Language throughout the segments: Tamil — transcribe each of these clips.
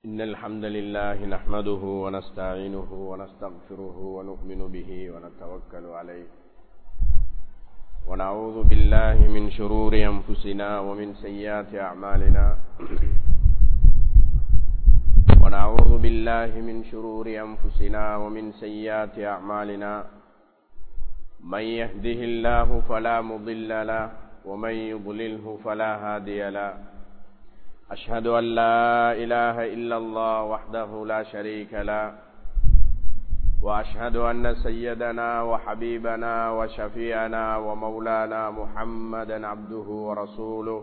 إن الحمد لله نحمده ونستعينه ونستغفره ونؤمن به ونتوكل عليه ونعوذ بالله من شرور أنفسنا ومن سيئات أعمالنا ونعوذ بالله من شرور أنفسنا ومن سيئات أعمالنا من يهده الله فلا مضل له ومن يضلله فلا هادي له أشهد أن لا إله إلا الله وحده لا شريك له وأشهد أن سيدنا وحبيبنا وشفيعنا ومولانا محمدا عبده ورسوله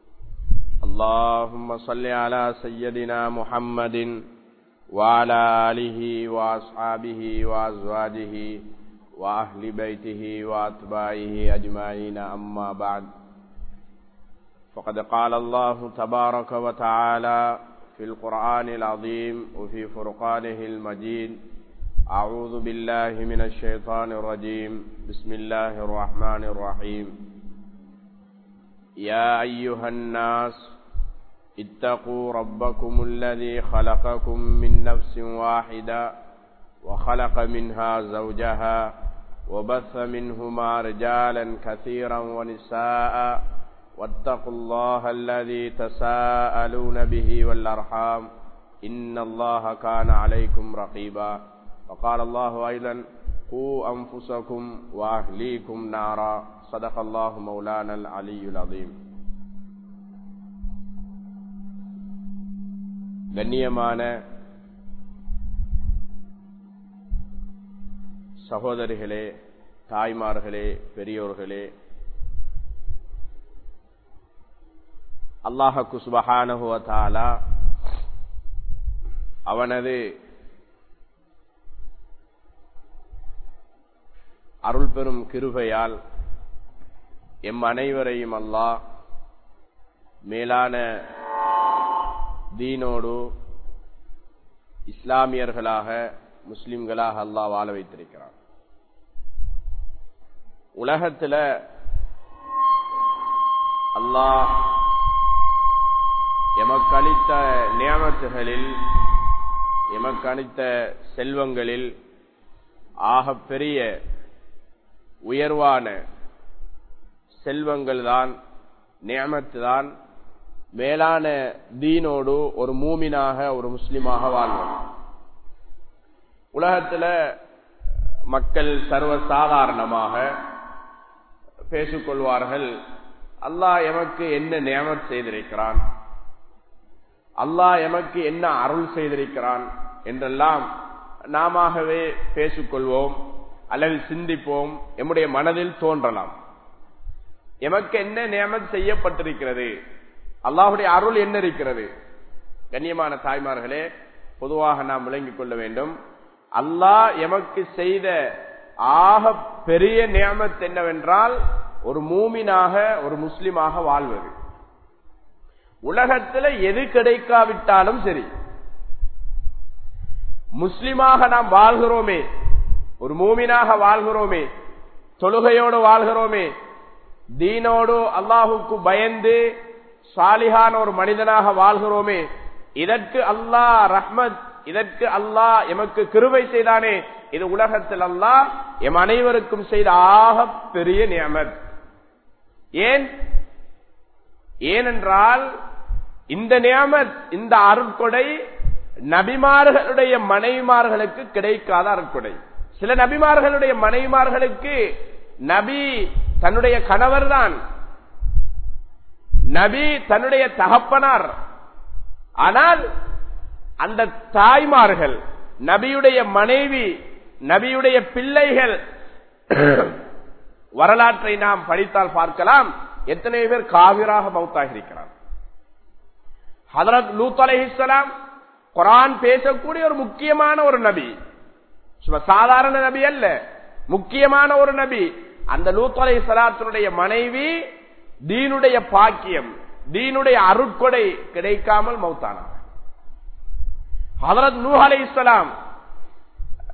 اللهم صل على سيدنا محمد وعلى آله وأصحابه وأزواجه وأهل بيته وأتباعه أجمعين أما بعد فقد قال الله تبارك وتعالى في القرآن العظيم وفي فرقانه المجيد أعوذ بالله من الشيطان الرجيم بسم الله الرحمن الرحيم يا أيها الناس اتقوا ربكم الذي خلقكم من نفس واحدة وخلق منها زوجها وبث منهما رجالا كثيرا ونساء واتقوا الله الذي تساءلون به والأرحام إن الله كان عليكم رقيبا وقال الله أيضا قوا أنفسكم وأهليكم نارا صدق الله مولانا العلي العظيم கண்ணியமான சகோதரிகளே தாய்மார்களே பெரியோர்களே அல்லாஹக்கு சுபஹானஹுவத்தாலா அவனது அருள் பெறும் கிருபையால் எம் அனைவரையும் அல்லாஹ் மேலான தீனோடு இஸ்லாமியர்களாக முஸ்லிம்களாக அல்லாஹ் வாழ வைத்திருக்கிறான் உலகத்தில் அல்லாஹ் எமக்களித்த நியமத்துகளில் எமக்களித்த செல்வங்களில் ஆகப்பெரிய உயர்வான செல்வங்கள் தான் நியமத்து தான் மேலான தீனோடு ஒரு மூமினாக ஒரு முஸ்லிமாக வாழ்வோம் உலகத்தில் மக்கள் சர்வ சாதாரணமாக பேசிக்கொள்வார்கள் அல்லாஹ் எமக்கு என்ன நியமத் செய்திருக்கிறான் அல்லாஹ் எமக்கு என்ன அருள் செய்திருக்கிறான் என்றெல்லாம் நாமவே பேசிக்கொள்வோம் அல்லது சிந்திப்போம் எம்முடைய மனதில் தோன்றலாம் எமக்கு என்ன நியமத் செய்யப்பட்டிருக்கிறது அல்லாஹுடைய அருள் என்ன இருக்கிறது கண்ணியமான தாய்மார்களே பொதுவாக நாம் விளங்கிக் கொள்ள வேண்டும் அல்லாஹ் எமக்கு செய்த ஆக பெரிய நியமத் என்னவென்றால் ஒரு மூமினாக ஒரு முஸ்லிமாக வாழ்வது உலகத்தில் எது கிடைக்காவிட்டாலும் சரி முஸ்லிமாக நாம் வாழ்கிறோமே ஒரு மூமினாக வாழ்கிறோமே தொழுகையோடு வாழ்கிறோமே தீனோடு அல்லாஹுக்கு பயந்து சாலிகான ஒரு மனிதனாக வாழ்கிறோமே இதற்கு அல்லாஹ் ரஹ்மத் இதற்கு அல்லாஹ் எமக்கு கிருபை செய்தானே இது உலகத்தில் அல்லாஹ் எம் அனைவருக்கும் செய்த ஆக பெரிய நியமத் ஏன் ஏனென்றால் இந்த நியமத் இந்த அருட்கொடை நபிமார்களுடைய மனைவிமார்களுக்கு கிடைக்காத அருட்கொடை சில நபிமார்களுடைய மனைவிமார்களுக்கு நபி தன்னுடைய கணவர் தான் நபி தன்னுடைய தகப்பனார் ஆனால் அந்த தாய்மார்கள் நபியுடைய மனைவி நபியுடைய பிள்ளைகள் வரலாற்றை நாம் படித்தால் பார்க்கலாம் எத்தனை பேர் காவிராக மௌத்தாக இருக்கிறார் ஹதரத் லூத் அலஹிஸ்லாம் குரான் பேசக்கூடிய ஒரு முக்கியமான ஒரு நபி சும்மா சாதாரண நபி அல்ல முக்கியமான ஒரு நபி அந்த லூத் அலை சலாத்தினுடைய மனைவி தீனுடைய பாக்கியம் தீனுடைய அருட்கொடை கிடைக்காமல் மௌத்தானார் ஹதரத் நூ அலை இஸ்லாம்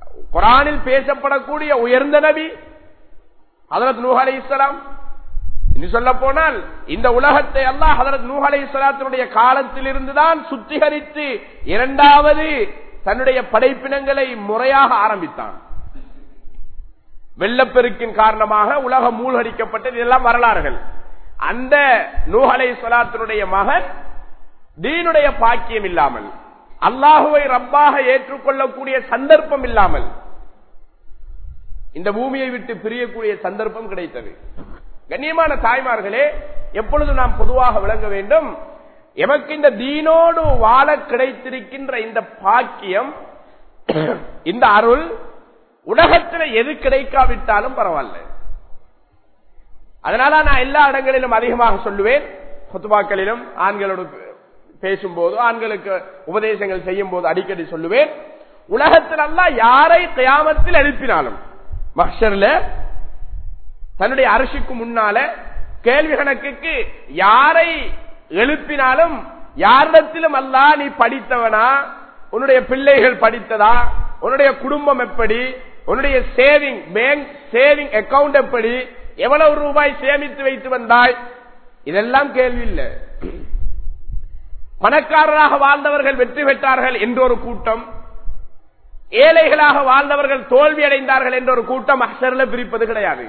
குரானில் பேசப்படக்கூடிய உயர்ந்த நபி ஹதரத் நூ அலை இஸ்லாம் இனி சொல்ல போனால் இந்த உலகத்தை அல்லாஹ் ஹதரத் நூஹ் அலைஹிஸ்ஸலாத்தினுடைய காலத்தில் இருந்துதான் சுத்திகரித்து இரண்டாவது தன்னுடைய படைப்பினங்களை முறையாக ஆரம்பித்தான் வெள்ளப்பெருக்கின் காரணமாக உலகம் மூழ்கடிக்கப்பட்டது இதெல்லாம் வரலாறுகள் அந்த நூஹ் அலைஹிஸ்ஸலாத்தினுடைய மகன் தீனுடைய பாக்கியம் இல்லாமல் அல்லாஹுவை ரப்பாக ஏற்றுக்கொள்ளக்கூடிய சந்தர்ப்பம் இல்லாமல் இந்த பூமியை விட்டு பிரியக்கூடிய சந்தர்ப்பம் கிடைத்தது கண்ணியமான தாய்மார்களே எப்பொழுது நாம் பொதுவாக விளங்க வேண்டும் எமக்கு இந்த தீனோடு வாழ கிடைத்திருக்கின்ற இந்த பாக்கியம் இந்த அருள் உலகத்தில் எது கிடைக்காவிட்டாலும் பரவாயில்ல அதனால நான் எல்லா இடங்களிலும் அதிகமாக சொல்லுவேன் சொத்துபாக்களிலும் ஆண்களோடு பேசும்போது ஆண்களுக்கு உபதேசங்கள் செய்யும் போது அடிக்கடி சொல்லுவேன் உலகத்தில் அல்ல யாரை கயாமத்தில் எழுப்பினாலும் மஹர்ல தன்னுடைய அரசுக்கு முன்னால கேள்வி கணக்குக்கு யாரை எழுப்பினாலும் யாரிடத்திலும் அல்ல நீ படித்தவனா உன்னுடைய பிள்ளைகள் படித்ததா உன்னுடைய குடும்பம் எப்படி உன்னுடைய சேவிங் பேங்க் சேவிங் அக்கவுண்ட் எப்படி எவ்வளவு ரூபாய் சேமித்து வைத்து வந்தாய் இதெல்லாம் கேள்வி இல்லை பணக்காரராக வாழ்ந்தவர்கள் வெற்றி பெற்றார்கள் என்ற ஒரு கூட்டம் ஏழைகளாக வாழ்ந்தவர்கள் தோல்வி அடைந்தார்கள் என்ற ஒரு கூட்டம் அக்சர்ல பிரிப்பது கிடையாது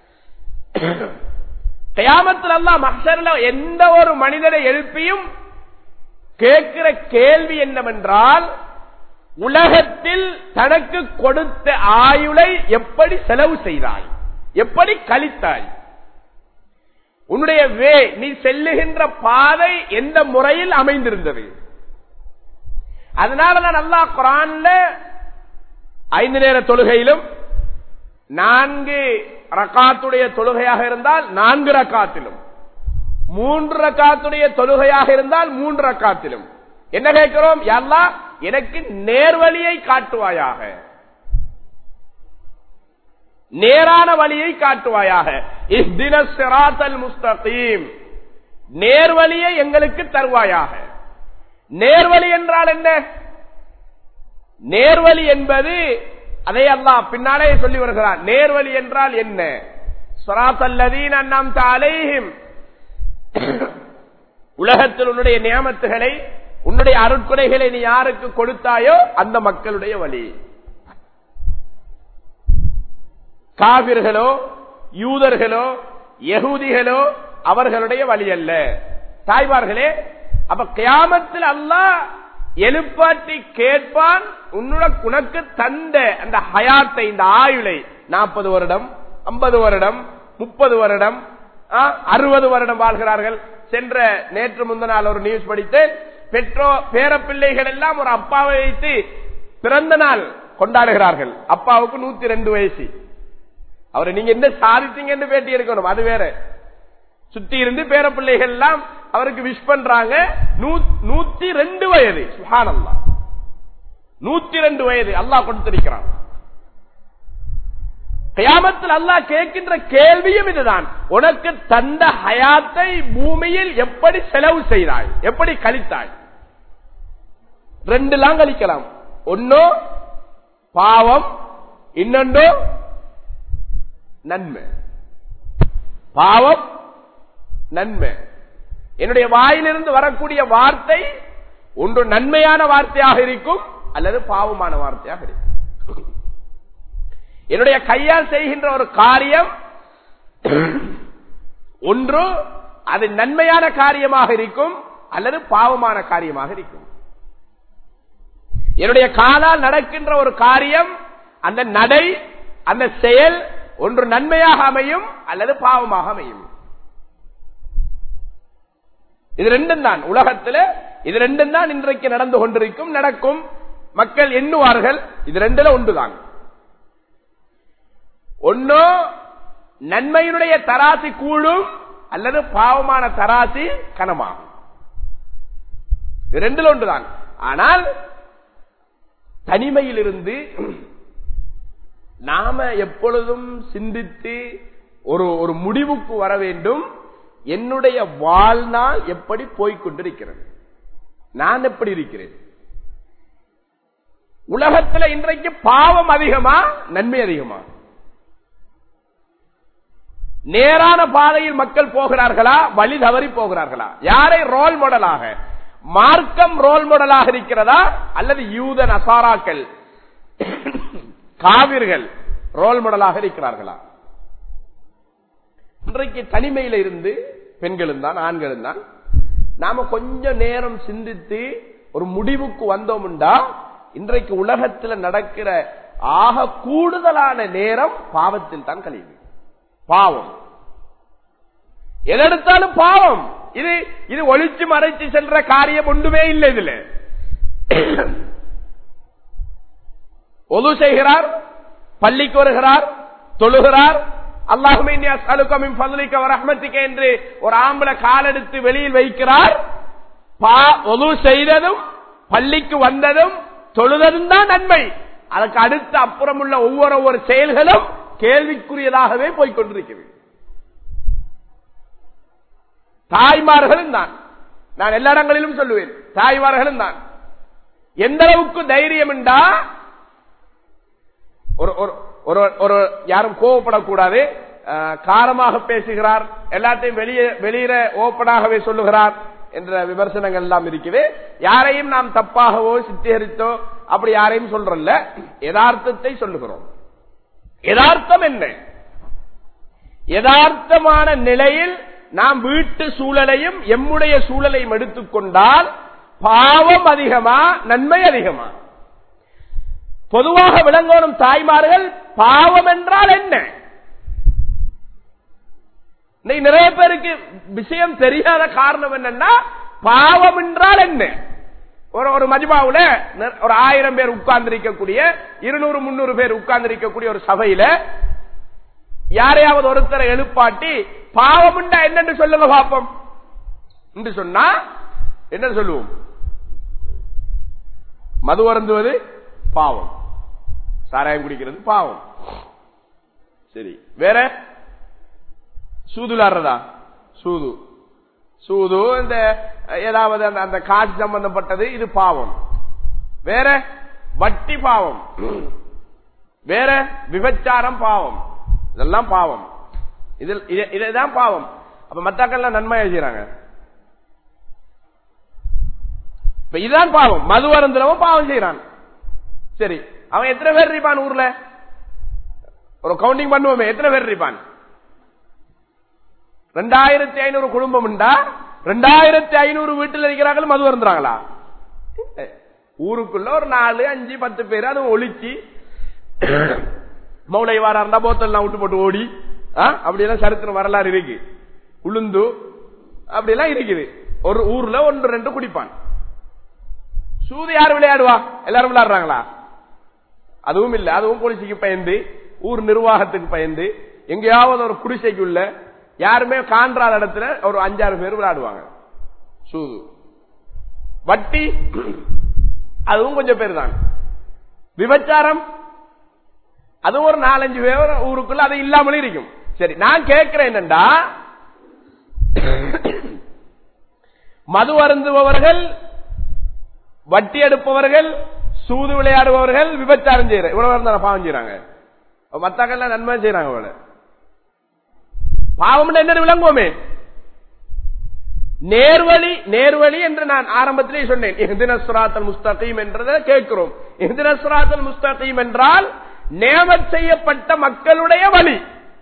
கயாமத்தில் எல்லாம் அக்சர்ல எந்த ஒரு மனிதனை எழுப்பியும் கேட்கிற கேள்வி என்னவென்றால் உலகத்தில் தனக்கு கொடுத்த ஆயுளை எப்படி செலவு செய்தாய் எப்படி கழித்தாய் உன்னுடைய வே நீ செல்லுகின்ற பாதை எந்த முறையில் அமைந்திருந்தது அதனாலதான் அல்லாஹ் குரான்ல ஐந்து நேர தொழுகையிலும் நான்கு ரக்காத்துடைய தொழுகையாக இருந்தால் நான்கு ரக்காத்திலும் மூன்று ரக்காத்துடைய தொழுகையாக இருந்தால் மூன்று ரக்காத்திலும் என்ன கேட்கிறோம் எல்லா எனக்கு நேர்வழியை காட்டுவாயாக நேரான வழியை காட்டுவாயாக இஹ்தின சிராத்தல் முஸ்தகீம் நேர்வழியை எங்களுக்கு தருவாயாக நேர்வழி என்றால் என்ன நேர்வழி என்பது அதை அல்லாஹ் பின்னாலே சொல்லி வருகிறார் நேர்வழி என்றால் என்ன சுராத்தல்லதீன் அண்ணாம் தாலேஹிம் உலகத்தில் உன்னுடைய நியமத்துகளை உன்னுடைய அருட்குறைகளை நீ யாருக்கு கொடுத்தாயோ அந்த மக்களுடைய வழி காவிர்களோ யூதர்களோ யகூதிகளோ அவர்களுடைய வழி அல்ல தாய்மார்களே அப்ப கியாமத்தில் அல்லாஹ் எழுப்பாட்டி கேட்பான் உன்னுட உனக்கு தந்த அந்த ஹயாத்தை இந்த ஆயுளை நாற்பது வருடம் ஐம்பது வருடம் முப்பது வருடம் அறுபது வருடம் வாழ்கிறார்கள் சென்ற நேற்று முந்த நாள் ஒரு நியூஸ் படித்து பெற்றோ பேர பிள்ளைகள் எல்லாம் ஒரு அப்பாவை வைத்து பிறந்த நாள் கொண்டாடுகிறார்கள் அப்பாவுக்கு நூத்தி ரெண்டு வயசு அவரை நீங்க என்ன சாதித்தீங்கன்னு பேட்டி இருக்கணும் அது வேற சுத்தி இருந்து பேர பிள்ளைகள் எல்லாம் அவருக்கு விஷ் பண்றாங்க நூத்தி ரெண்டு வயது சுஹானல்லா நூத்தி ரெண்டு வயது அல்லாஹ் கொடுத்திருக்கிறான் கயாமத்தில் அல்லாஹ் கேட்கின்ற கேள்வியும் இதுதான் உனக்கு தந்த ஹயாத்தை பூமியில் எப்படி செலவு செய்தாய் எப்படி கழித்தாய் ரெண்டுலாம் கழிக்கலாம் ஒன்னோ பாவம் இன்னொன்றோ நன்மை பாவம் நன்மை என்னுடைய வாயிலிருந்து வரக்கூடிய வார்த்தை ஒன்று நன்மையான வார்த்தையாக இருக்கும் அல்லது பாவமான வார்த்தையாக இருக்கும் என்னுடைய கையால் செய்கின்ற ஒரு காரியம் ஒன்று அது நன்மையான காரியமாக இருக்கும் அல்லது பாவமான காரியமாக இருக்கும் என்னுடைய காலால் நடக்கின்ற ஒரு காரியம் அந்த நடை அந்த செயல் ஒன்று நன்மையாக அமையும் அல்லது பாவமாக அமையும் இது ரெண்டும் தான் உலகத்தில் இது ரெண்டும் தான் இன்றைக்கு நடந்து கொண்டிருக்கும் நடக்கும் மக்கள் எண்ணுவார்கள் இது ரெண்டுல ஒன்றுதான் ஒன்னோ நன்மையினுடைய தராசி கூடும் அல்லது பாவமான தராசி கனமாகும் இது ரெண்டுல ஒன்றுதான் ஆனால் தனிமையிலிருந்து நாம எப்பொழுதும் சிந்தித்து ஒரு ஒரு முடிவுக்கு வர வேண்டும் என்னுடைய வாழ்நாள் எப்படி போய்கொண்டிருக்கிறது நான் எப்படி இருக்கிறேன் உலகத்தில் இன்றைக்கு பாவம் அதிகமா நன்மை அதிகமா நேரான பாதையில் மக்கள் போகிறார்களா வழி தவறி போகிறார்களா யாரை ரோல் மாடலாக மார்க்கம் ரோல் மாடலாக இருக்கிறதா அல்லது யூத நசாராக்கள் காவிர்கள் ரோல் மாடலாக இருக்கிறார்களா இன்றைக்கு தனிமையில இருந்து பெண்களும் தான் ஆண்களும் தான் நாம கொஞ்ச நேரம் சிந்தித்து ஒரு முடிவுக்கு வந்தோம்டா இன்றைக்கு உலகத்தில் நடக்கிற ஆக கூடுதலான நேரம் பாவத்தில் தான் கழியுது பாவம் எதெடுத்தாலும் பாவம் இது இது ஒழிச்சு மறைச்சு சென்ற காரியம் ஒன்றுமே இல்லை இதுல ஒது செய்கிறார் பள்ளிக்கு வருகிறார் தொழுகிறார் அல்லாஹுமே என்று ஒரு ஆம்பளை காலெடுத்து வெளியில் வைக்கிறார் ஒது செய்ததும் பள்ளிக்கு வந்ததும் தொழுததும் தான் நன்மை அதுக்கு அடுத்து அப்புறம் உள்ள ஒவ்வொரு ஒவ்வொரு செயல்களும் கேள்விக்குரியதாகவே போய்கொண்டிருக்கிறது தாய்மார்களும் தான் நான் எல்லா இடங்களிலும் சொல்லுவேன் தாய்மார்களும் தான் எந்த அளவுக்கு தைரியம் என்றா ஒரு ஒரு ஒரு யாரும் கோவப்படக்கூடாது காரமாக பேசுகிறார் எல்லாத்தையும் வெளியே வெளியில ஓப்பனாகவே சொல்லுகிறார் என்ற விமர்சனங்கள் எல்லாம் இருக்குது யாரையும் நாம் தப்பாகவோ சித்தரித்தோ அப்படி யாரையும் சொல்றல்ல யதார்த்தத்தை சொல்லுகிறோம் யதார்த்தம் என்ன யதார்த்தமான நிலையில் நாம் வீட்டு சூழலையும் எம்முடைய சூழலையும் எடுத்துக்கொண்டால் பாவம் அதிகமா நன்மை அதிகமா பொதுவாக விளங்கோடும் தாய்மார்கள் பாவம் என்றால் என்ன நிறைய பேருக்கு விஷயம் தெரியாத காரணம் என்னன்னா பாவம் என்றால் என்ன ஒரு ஒரு மஜ்மாவுல ஒரு ஆயிரம் பேர் உட்கார்ந்து இருக்கக்கூடிய இருநூறு முன்னூறு பேர் உட்கார்ந்து இருக்கக்கூடிய ஒரு சபையில யாரையாவது ஒருத்தரை எழுப்பாட்டி பாவம் என்னன்னு சொல்லுங்க பாப்போம் என்று சொன்னா என்ன சொல்லுவோம் மது அருந்துவது பாவம் சாராயம் குடிக்கிறது பாவம் சரி வேற சூது விளாடுறதா சூது சூது இந்த ஏதாவது அந்த அந்த காசு சம்பந்தப்பட்டது இது பாவம் வேற வட்டி பாவம் வேற விபச்சாரம் பாவம் இதெல்லாம் பாவம் இதில் இதுதான் பாவம் அப்ப மத்தாக்கள்லாம் நன்மையா செய்யறாங்க இப்ப இதுதான் பாவம் மது அருந்தலவும் பாவம் செய்யறான் சரி அவன் எத்தனை பேர் இருப்பான் ஊர்ல ஒரு கவுண்டிங் பண்ணுவோமே எத்தனை பேர் இருப்பான் ரெண்டாயிரத்தி ஐநூறு குடும்பம் உண்டா ரெண்டாயிரத்தி ஐநூறு வீட்டில் இருக்கிறார்கள் மது வருந்துறாங்களா ஊருக்குள்ள ஒரு நாலு அஞ்சு பத்து பேர் அது ஒழிச்சு மௌளை வாரா இருந்தா போத்தல் விட்டு போட்டு ஓடி அப்படி எல்லாம் சரித்திரம் வரலாறு இருக்கு உளுந்து அப்படி எல்லாம் இருக்குது ஒரு ஊர்ல ஒன்று ரெண்டு குடிப்பான் சூது யார் விளையாடுவா எல்லாரும் விளையாடுறாங்களா அதுவும் இல்ல அதுவும் போலீஸுக்கு பயந்து ஊர் நிர்வாகத்துக்கு பயந்து எங்கேயாவது ஒரு குடிசைக்குள்ள யாருமே காண்றாத இடத்துல ஒரு அஞ்சாறு பேர் விளையாடுவாங்க சூது வட்டி அதுவும் கொஞ்சம் பேர் தான் விபச்சாரம் அதுவும் ஒரு நாலஞ்சு பேர் ஊருக்குள்ள அது இல்லாமலே இருக்கும் சரி நான் கேட்கிறேன் என்னண்டா மது அருந்துபவர்கள் வட்டி எடுப்பவர்கள் சூது விளையாடுபவர்கள் விபச்சாரம் செய்யற இவ்வளவு இருந்தா பாவம் செய்யறாங்க மத்தாக்கள் நன்மை செய்யறாங்க அவளை பாவம் என்ன விளங்குவோமே நேர்வழி நேர்வழி என்று நான் ஆரம்பத்திலே சொன்னேன் இஹ்தினஸ்ராத்தல் முஸ்தகீம் என்றதை கேட்கிறோம் இஹ்தினஸ்ராத்தல் முஸ்தகீம் என்றால் நேமத் செய்யப்பட்ட மக்களுடைய வழி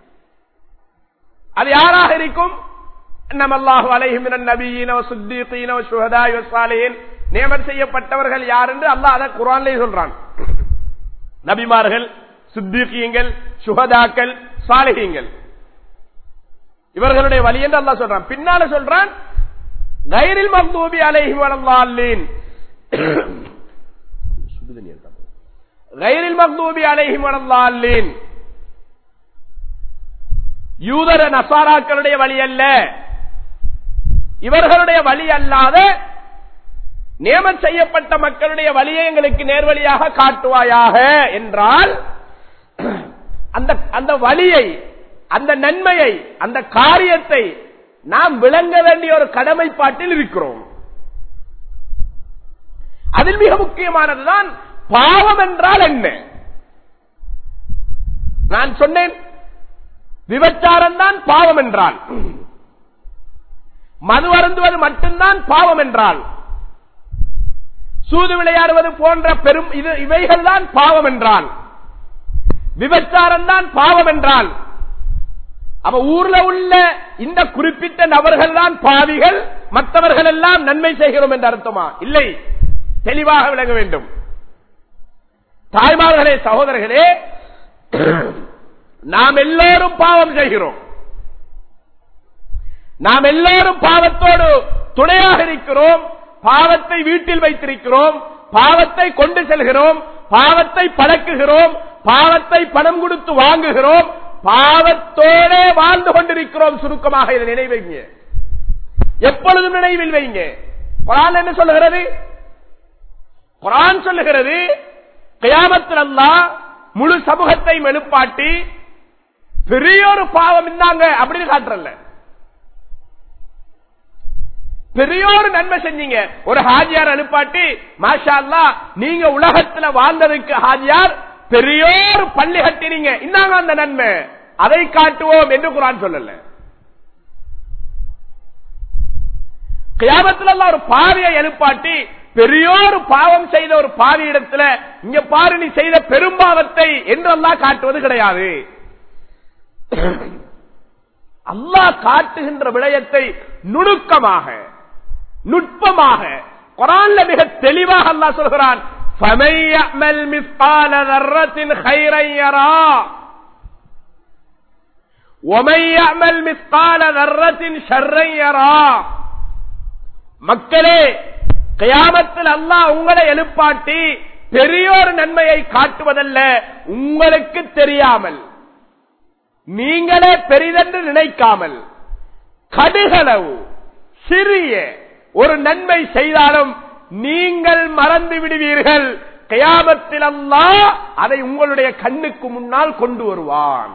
அது யாராக இருக்கும் நமல்லாஹு அலைஹிமின் நபியின் சுத்தீகீன சுஹதாய் சாலியின் நியமனம் செய்யப்பட்டவர்கள் யார் என்று அல்லாஹ் அதை குரான்லேயே சொல்றான் நபிமார்கள் சுத்தீகியங்கள் சுகதாக்கள் சாலிகங்கள் இவர்களுடைய வழி என்று அல்லா சொல்றான் பின்னால சொல்றான் கைரில் மக்தூபி அலைஹி வலல்லாலின் கைரில் மக்தூபி அலைஹி வலல்லாலின் யூதர நசாராக்களுடைய வழி அல்ல இவர்களுடைய வழி அல்லாத நியமம் செய்யப்பட்ட மக்களுடைய வழியை எங்களுக்கு நேர்வழியாக காட்டுவாயாக என்றால் அந்த அந்த வழியை அந்த நன்மையை அந்த காரியத்தை நாம் விளங்க வேண்டிய ஒரு கடமைப்பாட்டில் இருக்கிறோம் அதில் மிக முக்கியமானதுதான் பாவம் என்றால் என்ன நான் சொன்னேன் விபச்சாரம் தான் பாவம் என்றால் மது அருந்துவது மட்டும்தான் பாவம் என்றால் சூது விளையாடுவது போன்ற பெரும் இது இவைகள் தான் பாவம் என்றால் விபச்சாரம் தான் பாவம் என்றால் அப்ப ஊர்ல உள்ள இந்த குறிப்பிட்ட நபர்கள் தான் பாவிகள் மற்றவர்கள் எல்லாம் நன்மை செய்கிறோம் என்று அர்த்தமா இல்லை தெளிவாக விளங்க வேண்டும் தாய்மார்களே சகோதரர்களே நாம் எல்லோரும் பாவம் செய்கிறோம் நாம் எல்லோரும் பாவத்தோடு துணையாக இருக்கிறோம் பாவத்தை வீட்டில் வைத்திருக்கிறோம் பாவத்தை கொண்டு செல்கிறோம் பாவத்தை பழக்குகிறோம் பாவத்தை பணம் கொடுத்து வாங்குகிறோம் பாவத்தோட வாழ்ந்து கொண்டிருக்கிறோம் சுருக்கமாக இதை நினைவைங்க எப்பொழுதும் நினைவில் வைங்க குரான் என்ன சொல்லுகிறது குரான் சொல்லுகிறது கயாமத்தில் அல்லா முழு சமூகத்தை மெழுப்பாட்டி பெரிய ஒரு பாவம் இருந்தாங்க அப்படின்னு காட்டுறல்ல பெரிய ஒரு நன்மை செஞ்சீங்க ஒரு ஹாஜியார் அனுப்பாட்டி மாஷா அல்லா நீங்க உலகத்துல வாழ்ந்ததுக்கு ஹாஜியார் பெரிய ஒரு பள்ளி கட்டினீங்க இன்னாங்க அந்த நன்மை அதை காட்டுவோம் என்று குரான் சொல்லல கியாமத்துல எல்லாம் ஒரு பாவியை எழுப்பாட்டி பெரிய ஒரு பாவம் செய்த ஒரு பாவி இடத்துல இங்க பாரு நீ செய்த பெரும்பாவத்தை என்றெல்லாம் காட்டுவது கிடையாது அல்லாஹ் காட்டுகின்ற விடயத்தை நுணுக்கமாக நுட்பமாக குரான்ல மிக தெளிவாக அல்லாஹ் சொல்கிறான் فَمَن يَعْمَلْ مِثْقَالَ ذَرَّةٍ خَيْرًا يَرَهُ وَمَن يَعْمَلْ مِثْقَالَ ذَرَّةٍ شَرًّا يَرَهُ மக்களே கயாமத்தில் அல்லாஹ் உங்களை எழுப்பாட்டி பெரியோர் நன்மையை காட்டுவதல்ல உங்களுக்கு தெரியாமல் நீங்களே பெரிதென்று நினைக்காமல் கடுகளவு சிறிய ஒரு நன்மை செய்தாலும் நீங்கள் மறந்து விடுவீர்கள் கயாமத்தில் அல்லா அதை உங்களுடைய கண்ணுக்கு முன்னால் கொண்டு வருவான்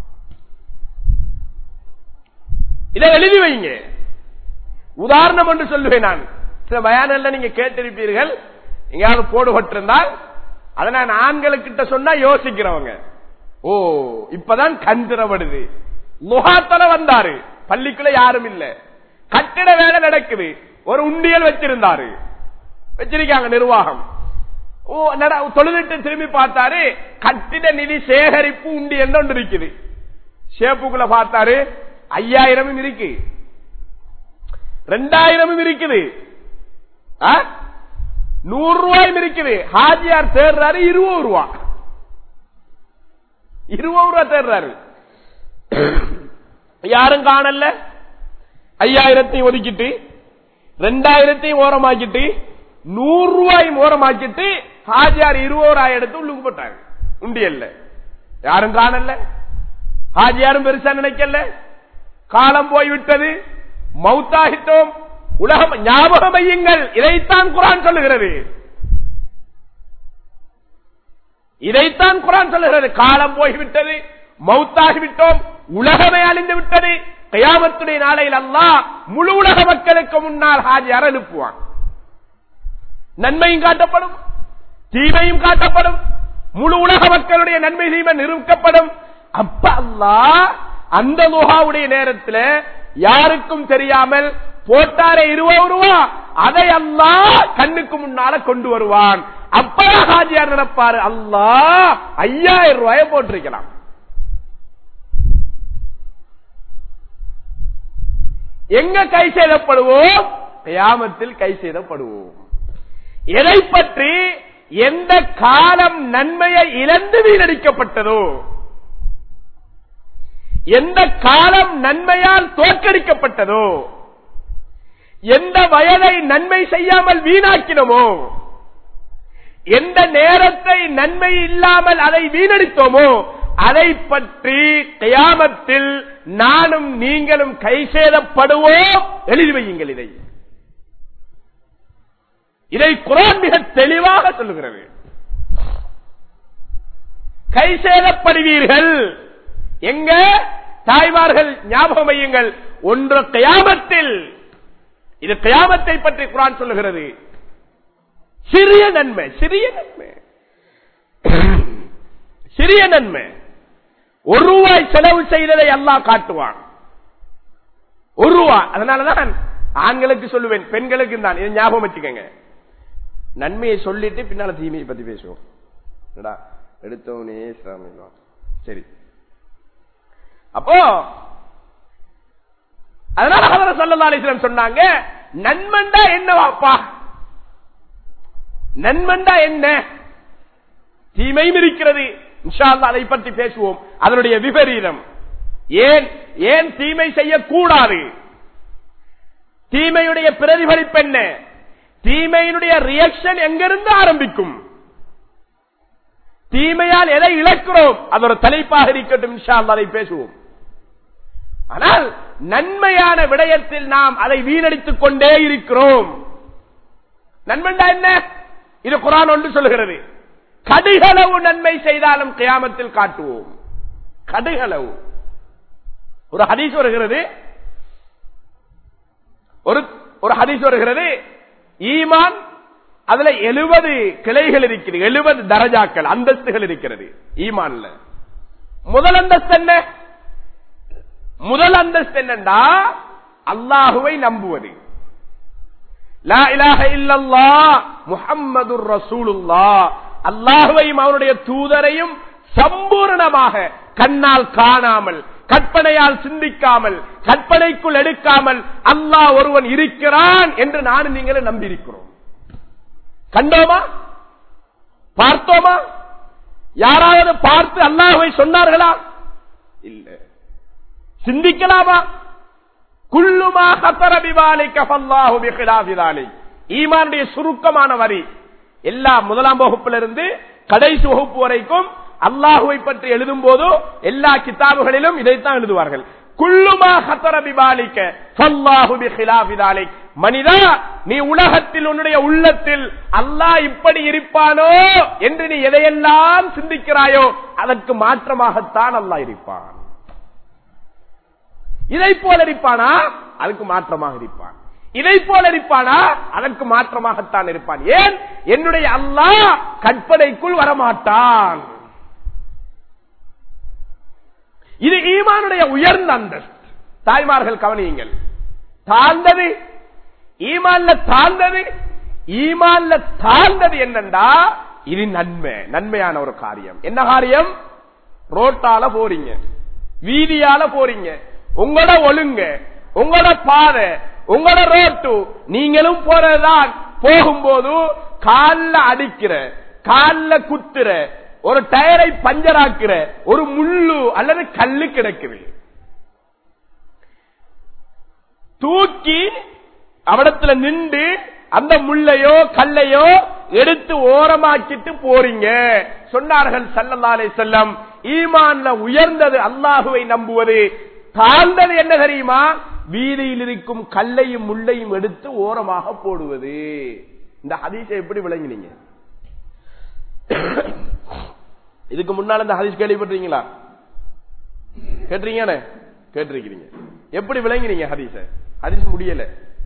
இதை எழுதி வைங்க உதாரணம் என்று சொல்லுவேன் நான் சில பயானல்ல நீங்க கேட்டிருப்பீர்கள் எங்கேயாவது போடுபட்டிருந்தால் அதை நான் ஆண்களுக்கிட்ட சொன்னா யோசிக்கிறவங்க ஓ இப்பதான் கண் திறப்படுது முகாத்தல வந்தாரு பள்ளிக்குள்ள யாரும் இல்ல கட்டிட வேலை நடக்குது ஒரு உண்டியல் வச்சிருந்தாரு வச்சிருக்காங்க நிர்வாகம் ஓ தொழிலிட்டு திரும்பி பார்த்தாரு கட்டிட நிதி சேகரிப்பு உண்டியல் ஒன்று இருக்குது ஷேப்புக்குள்ள பார்த்தாரு ஐயாயிரமும் இருக்கு ரெண்டாயிரமும் இருக்குது நூறு ரூபாயும் இருக்குது ஹாஜியார் தேர்றாரு இருபது ரூபா இருபது ரூபா தேர்றாரு யாரும் காணல ஐயாயிரத்தையும் ஒதுக்கிட்டு ரெண்டாயிரத்தையும் ஓரமாக்கிட்டு நூறு ரூபாயும் ஓரமாக்கிட்டு ஹாஜியார் இருபது ரூபாய் எடுத்து உள்ளுக்கு போட்டாங்க உண்டியல்ல யாரும் காணல ஹாஜியாரும் பெருசா நினைக்கல காலம் போய்விட்டது மௌத்தாகிட்டோம் உலகம் ஞாபகம் வையுங்கள் இதைத்தான் குரான் சொல்லுகிறது இதைத்தான் குரான் சொல்லுகிறது காலம் போய்விட்டது மௌத்தாகிவிட்டோம் உலகமே அழிந்து விட்டது கயாமத்துடைய நாளையில் அல்லா முழு உலக மக்களுக்கு முன்னால் ஹாஜியார் அனுப்புவான் நன்மையும் காட்டப்படும் தீமையும் காட்டப்படும் முழு உலக மக்களுடைய நன்மை தீமை நிறுக்கப்படும் அப்ப அல்லா அந்த முகாவுடைய நேரத்தில் யாருக்கும் தெரியாமல் போட்டாரே இருபது ரூபா அதை அல்லா கண்ணுக்கு முன்னால கொண்டு வருவான் அப்பதான் ஹாஜியார் நினைப்பாரு அல்லா ஐயாயிரம் ரூபாய போட்டிருக்கலாம் எங்க கை செய்தப்படுவோம் கயாமத்தில் கை செய்தப்படுவோம் எதை பற்றி எந்த காலம் நன்மையை இழந்து வீணடிக்கப்பட்டதோ எந்த காலம் நன்மையால் தோற்கடிக்கப்பட்டதோ எந்த வயதை நன்மை செய்யாமல் வீணாக்கினோமோ எந்த நேரத்தை நன்மை இல்லாமல் அதை வீணடித்தோமோ அதை பற்றி கயாமத்தில் நானும் நீங்களும் கை சேதப்படுவோம் எழுதி வையுங்கள் இதை இதை குரான் மிக தெளிவாக சொல்லுகிறது கை சேதப்படுவீர்கள் எங்க தாய்மார்கள் ஞாபகம் வையுங்கள் ஒன்று கயாமத்தில் இது கயாமத்தை பற்றி குரான் சொல்லுகிறது சிறிய நன்மை சிறிய நன்மை சிறிய நன்மை ஒரு ரூபாய் செலவு செய்ததை அல்லாஹ் காட்டுவான் ஒரு ரூபா அதனாலதான் ஆண்களுக்கு சொல்லுவேன் பெண்களுக்கு தான் இதை ஞாபகம் வச்சுக்கோங்க நன்மையை சொல்லிட்டு பின்னால தீமையை பத்தி பேசுவோம் என்னடா எடுத்தவனே இஸ்லாமியம் சரி அப்போ அதனால ஹதரத் ஸல்லல்லாஹு அலைஹி வஸல்லம் சொன்னாங்க நன்மண்டா என்ன வாப்பா நன்மண்டா என்ன தீமையும் இருக்கிறது இன்ஷா அல்லாஹ் அதை பற்றி பேசுவோம் அதனுடைய விபரீதம் ஏன் ஏன் தீமை செய்யக்கூடாது தீமையுடைய பிரதிபலிப்பு என்ன தீமையினுடைய ரியாக்ஷன் எங்கிருந்து ஆரம்பிக்கும் தீமையால் எதை இழக்கிறோம் அது ஒரு தலைப்பாக இருக்கட்டும் இன்ஷா அல்லாஹ் அதை பேசுவோம் ஆனால் நன்மையான விடயத்தில் நாம் அதை வீணடித்துக் கொண்டே இருக்கிறோம் நன்மைண்டா என்ன இது குரான் ஒன்று சொல்லுகிறது கடுகளவு நன்மை செய்தாலும் கியாமத்தில் காட்டுவோம் கடுகளவு ஒரு ஹதீஸ் வருகிறது ஒரு ஒரு ஹதீஸ் வருகிறது ஈமான் அதுல எழுபது கிளைகள் இருக்கிறது எழுபது தரஜாக்கள் அந்தஸ்துகள் இருக்கிறது ஈமான்ல முதல் அந்தஸ்து என்ன முதல் அந்தஸ்து என்னண்டா அல்லாஹுவை நம்புவது லா இலாஹ இல்லல்லாஹ் முஹம்மதுர் ரசூலுல்லாஹ் அல்லாஹுவையும் அவருடைய தூதரையும் சம்பூர்ணமாக கண்ணால் காணாமல் கற்பனையால் சிந்திக்காமல் கற்பனைக்குள் எடுக்காமல் அல்லாஹ் ஒருவன் இருக்கிறான் என்று நானும் நீங்களும் நம்பியிருக்கிறோம் கண்டோமா பார்த்தோமா யாராவது பார்த்து அல்லாஹுவை சொன்னார்களா இல்ல சிந்திக்கலாமா குள்ளுமா கத்தர விவாலிக்க பல்லாஹு பிகிலாபிதாலி ஈமானுடைய சுருக்கமான வரி எல்லா முதலாம் வகுப்பிலிருந்து கடைசி வகுப்பு வரைக்கும் அல்லாஹுவை பற்றி எழுதும் போது எல்லா கிதாபுகளிலும் இதைத்தான் எழுதுவார்கள் குள்ளுமா கத்தர விவாலிக்க பல்லாஹு பிகிலாபிதாலி மனிதா நீ உலகத்தில் உன்னுடைய உள்ளத்தில் அல்லாஹ் இப்படி இருப்பானோ என்று நீ எதையெல்லாம் சிந்திக்கிறாயோ அதற்கு மாற்றமாகத்தான் அல்லாஹ் இருப்பான் இதை போல இருப்பானா அதுக்கு மாற்றமாக இருப்பான் இதை போல இருப்பானா அதற்கு மாற்றமாகத்தான் இருப்பான் ஏன் என்னுடைய அல்லாஹ் கற்பனைக்குள் வரமாட்டான் இது ஈமானுடைய உயர்ந்த அந்தஸ்து தாய்மார்கள் கவனியுங்கள் தாழ்ந்தது ஈமான்ல தாழ்ந்தது ஈமான்ல தாழ்ந்தது என்னண்டா இது நன்மை நன்மையான ஒரு காரியம் என்ன காரியம் ரோட்டால போறீங்க வீதியால போறீங்க உங்களோட ஒழுங்க உங்களோட பாதை உங்களோட ரோட்டு நீங்களும் போறதுதான் போகும்போது கால்ல அடிக்கிற கால்ல குத்துற ஒரு டயரை பஞ்சராக்குற ஒரு முள்ளு அல்லது கல்லு கிடக்குது தூக்கி அவடத்துல நின்று அந்த முள்ளையோ கல்லையோ எடுத்து ஓரமாக்கிட்டு போறீங்க சொன்னார்கள் சல்லல்லாலே செல்லம் ஈமான்ல உயர்ந்தது அல்லாஹுவை நம்புவது தாழ்ந்தது என்ன தெரியுமா வீதியில் இருக்கும் கல்லையும் முள்ளையும் எடுத்து ஓரமாக போடுவது இந்த ஹதீஸை எப்படி விளங்கினீங்க இதுக்கு முன்னால இந்த ஹதீஸ் கேள்விப்பட்டீங்களா கேட்டிருக்கீங்க கேட்டிருக்கிறீங்க எப்படி விளங்கினீங்க ஹதீஸ ஹதீஸ் முடியல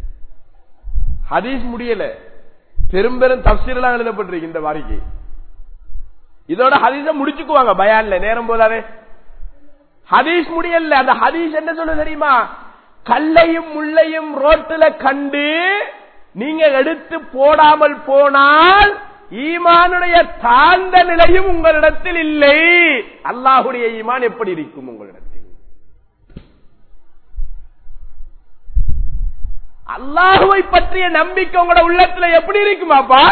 ஹதீஸ் முடியல பெரும் பெரும் தப்சீரெல்லாம் எழுதப்பட்டிருக்கு இந்த வாரிக்கு இதோட ஹதீஸ முடிச்சுக்குவாங்க பயான்ல நேரம் போதாதே ஹதீஸ் முடியல அந்த ஹதீஸ் என்ன சொல்ல தெரியுமா கல்லையும் முள்ளையும் ரோட்டுல கண்டு நீங்க எடுத்து போடாமல் போனால் ஈமானுடைய தாழ்ந்த நிலையும் உங்களிடத்தில் இல்லை அல்லாஹுடைய ஈமான் எப்படி இருக்கும் உங்களிடத்தில் அல்லாஹுவை பற்றிய நம்பிக்கை உங்களோட உள்ளத்துல எப்படி இருக்குமாப்பா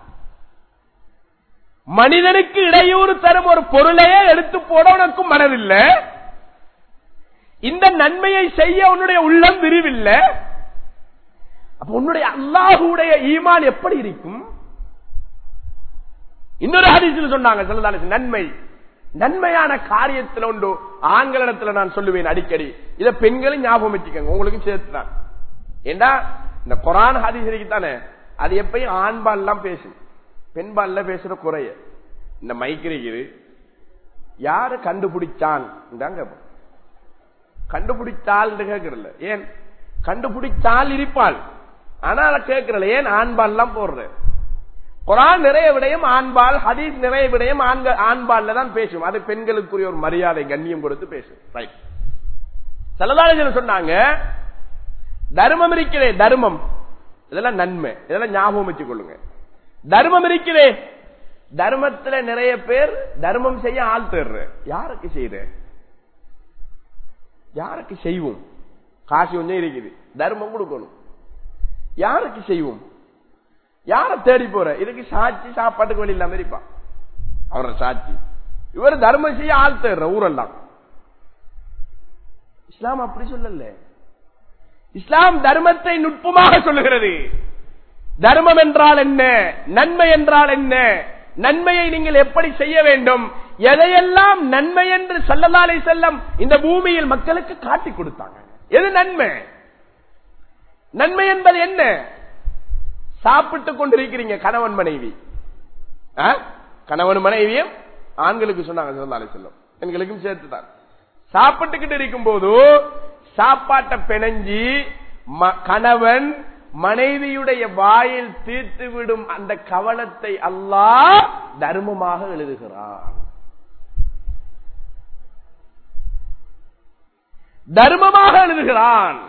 மனிதனுக்கு இடையூறு தரும் ஒரு பொருளையே எடுத்து போட உனக்கும் மனதில்லை இந்த நன்மையை செய்ய உன்னுடைய உள்ளம் விரிவில்லை அப்ப உன்னுடைய அல்லாஹுடைய ஈமான் எப்படி இருக்கும் இன்னொரு ஹரிசில் சொன்னாங்க சொல்லதான நன்மை நன்மையான காரியத்தில் உண்டு ஆண்களிடத்துல நான் சொல்லுவேன் அடிக்கடி இத பெண்களும் ஞாபகம் வச்சுக்கோங்க உங்களுக்கும் சேர்த்துதான் ஏண்டா இந்த கொரான் ஹரிசரிக்கு தானே அது எப்பயும் ஆண்பால் எல்லாம் பேசு பெண்பால்ல பேசுற குறைய இந்த மைக்கிரிக்குது யாரு கண்டுபிடிச்சான் கேட்போம் கண்டுபிடித்தால் கேட்கறல ஏன் கண்டுபிடித்தால் இருப்பாள் ஆனா அதை கேட்கறல ஏன் ஆண்பால் எல்லாம் போடுற குரான் நிறைய விடயம் ஆண்பால் ஹதீஸ் நிறைய விடயம் ஆண்கள் ஆண்பால்ல தான் பேசும் அது பெண்களுக்குரிய ஒரு மரியாதை கண்ணியம் கொடுத்து பேசும் ரைட் சல்லதாரஜன் சொன்னாங்க தர்மம் இருக்கிறே தர்மம் இதெல்லாம் நன்மை இதெல்லாம் ஞாபகம் வச்சுக் கொள்ளுங்க தர்மம் இருக்கிறே தர்மத்துல நிறைய பேர் தர்மம் செய்ய ஆள் தேர்ற யாருக்கு செய்யற யாருக்கு செய்வோம் காசு கொஞ்சம் இருக்குது தர்மம் கொடுக்கணும் யாருக்கு செய்வோம் யார தேடி போற இதுக்கு சாட்சி சாப்பாட்டுக்கு வழி இல்லாம இருப்பான் அவர சாட்சி இவர் தர்மம் செய்ய ஆள் தேடுற ஊரெல்லாம் இஸ்லாம் அப்படி சொல்லல இஸ்லாம் தர்மத்தை நுட்பமாக சொல்லுகிறது தர்மம் என்றால் என்ன நன்மை என்றால் என்ன நன்மையை நீங்கள் எப்படி செய்ய வேண்டும் எதையெல்லாம் நன்மை என்று சல்லல்லாலை செல்லம் இந்த பூமியில் மக்களுக்கு காட்டி கொடுத்தாங்க எது நன்மை நன்மை என்பது என்ன சாப்பிட்டுக் கொண்டிருக்கிறீங்க கணவன் மனைவி ஆ? கணவன் மனைவியும் ஆண்களுக்கு சொன்னாங்க சல்லல்லாலை செல்லம் பெண்களுக்கும் சேர்த்துதான் சாப்பிட்டுக்கிட்டு இருக்கும் போது சாப்பாட்டை பிணைஞ்சி ம- கணவன் மனைவியுடைய வாயில் தீர்த்து விடும் அந்த கவனத்தை அல்லாஹ் தர்மமாக எழுதுகிறான் தர்மமாக எழுதுகிறான்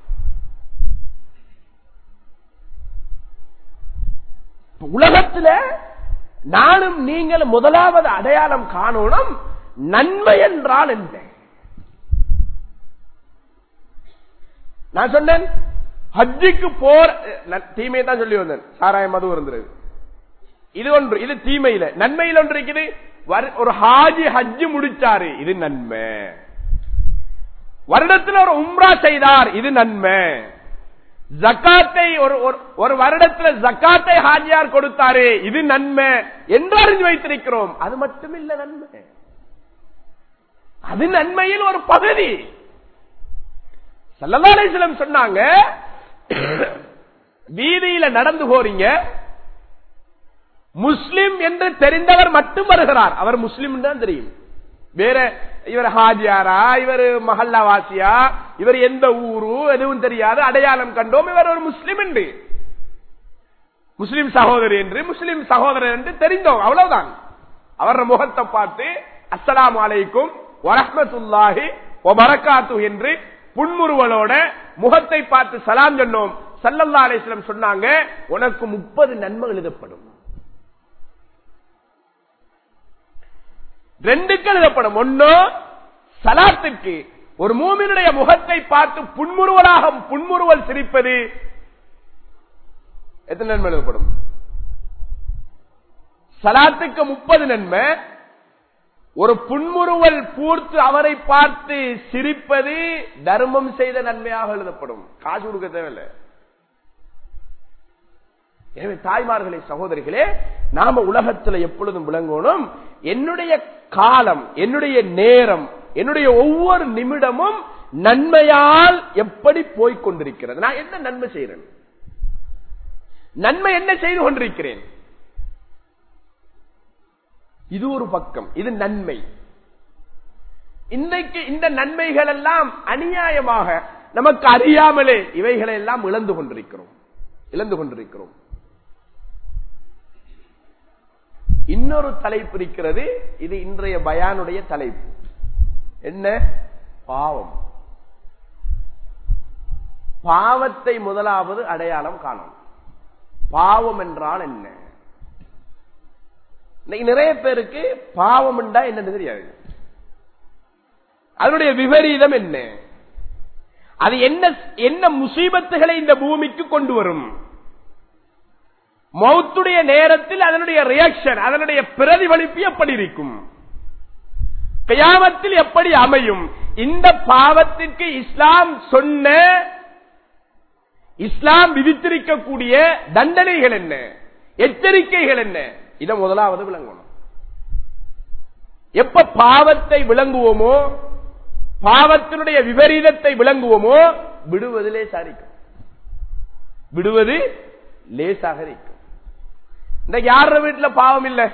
இப்ப உலகத்துல நானும் நீங்கள் முதலாவது அடையாளம் காணணும் நன்மை என்றால் என்ன நான் சொன்னேன் ஹஜ்ஜுக்கு போற நான் தீமையை தான் சொல்லி வந்தேன் சாராய மது இருந்தது இது ஒன்று இது தீமையில நன்மையில் ஒன்று இருக்குது வரு- ஒரு ஹாஜி ஹஜ்ஜு முடிச்சாரு இது நன்மை வருடத்தில் ஒரு உம்ரா செய்தார் இது நன்மை ஜக்காத்தை ஒரு ஒரு- ஒரு வருடத்தில் ஜக்காத்தை ஹாஜியார் கொடுத்தாரு இது நன்மை என்று அறிஞ்சு வைத்திருக்கிறோம் அது மட்டுமில்ல நன்மை அது நன்மையில் ஒரு பகுதி சல்லல்லாஹு சொன்னாங்க வீதியில நடந்து போறீங்க முஸ்லிம் என்று தெரிந்தவர் மட்டும் வருகிறார் அவர் முஸ்லிம் தான் தெரியும் வேற இவர் ஹாஜியாரா இவர் மஹல்லாவாசியா இவர் எந்த ஊரு எதுவும் தெரியாது அடையாளம் கண்டோம் இவர் ஒரு முஸ்லிம் என்று முஸ்லிம் சகோதரி என்று முஸ்லிம் சகோதரர் என்று தெரிந்தோம் அவ்வளவுதான் அவர் முகத்தை பார்த்து அஸ்ஸலாமு அலைக்கும் வரஹ்மத்துல்லாஹி வபரகாத்து என்று புன்முறுவலோட முகத்தை பார்த்து சலாம் சொன்னோம் சல்லல்லா அலிஸ்லம் சொன்னாங்க உனக்கு முப்பது நன்மை எழுதப்படும் ரெண்டுக்கு எழுதப்படும் ஒண்ணு சலாத்துக்கு ஒரு மூமினுடைய முகத்தை பார்த்து புன்முறுவலாக புன்முறுவல் சிரிப்பது எத்தனை நன்மை எழுதப்படும் சலாத்துக்கு முப்பது நன்மை ஒரு புன்முறுவல் பூர்த்து அவரை பார்த்து சிரிப்பது தர்மம் செய்த நன்மையாக எழுதப்படும் காசு கொடுக்க தேவையில்லை எனவே தாய்மார்களே சகோதரிகளே நாம உலகத்துல எப்பொழுதும் விளங்கணும் என்னுடைய காலம் என்னுடைய நேரம் என்னுடைய ஒவ்வொரு நிமிடமும் நன்மையால் எப்படி போய்க் கொண்டிருக்கிறது நான் என்ன நன்மை செய்யறேன் நன்மை என்ன செய்து கொண்டிருக்கிறேன் இது ஒரு பக்கம் இது நன்மை இன்றைக்கு இந்த நன்மைகள் எல்லாம் அநியாயமாக நமக்கு அறியாமலே இவைகளை எல்லாம் இழந்து கொண்டிருக்கிறோம் இழந்து கொண்டிருக்கிறோம் இன்னொரு தலைப்பு இருக்கிறது இது இன்றைய பயானுடைய தலைப்பு என்ன பாவம் பாவத்தை முதலாவது அடையாளம் காணும் பாவம் என்றால் என்ன இன்னைக்கு நிறைய பேருக்கு பாவம் என்றா என்னன்னு தெரியாது அதனுடைய விபரீதம் என்ன அது என்ன என்ன முசீபத்துகளை இந்த பூமிக்கு கொண்டு வரும் மௌத்துடைய நேரத்தில் அதனுடைய ரியாக்ஷன் அதனுடைய பிரதிபலிப்பு எப்படி இருக்கும் கியாமத்தில் எப்படி அமையும் இந்த பாவத்திற்கு இஸ்லாம் சொன்ன இஸ்லாம் விதித்திருக்கக்கூடிய தண்டனைகள் என்ன எச்சரிக்கைகள் என்ன இதை முதலாவது விளங்கணும் எப்ப பாவத்தை விளங்குவோமோ பாவத்தினுடைய விபரீதத்தை விளங்குவோமோ விடுவது லேசாரிக்கும் விடுவது லேசாக இருக்கும் இந்த யார வீட்டுல பாவம் இல்ல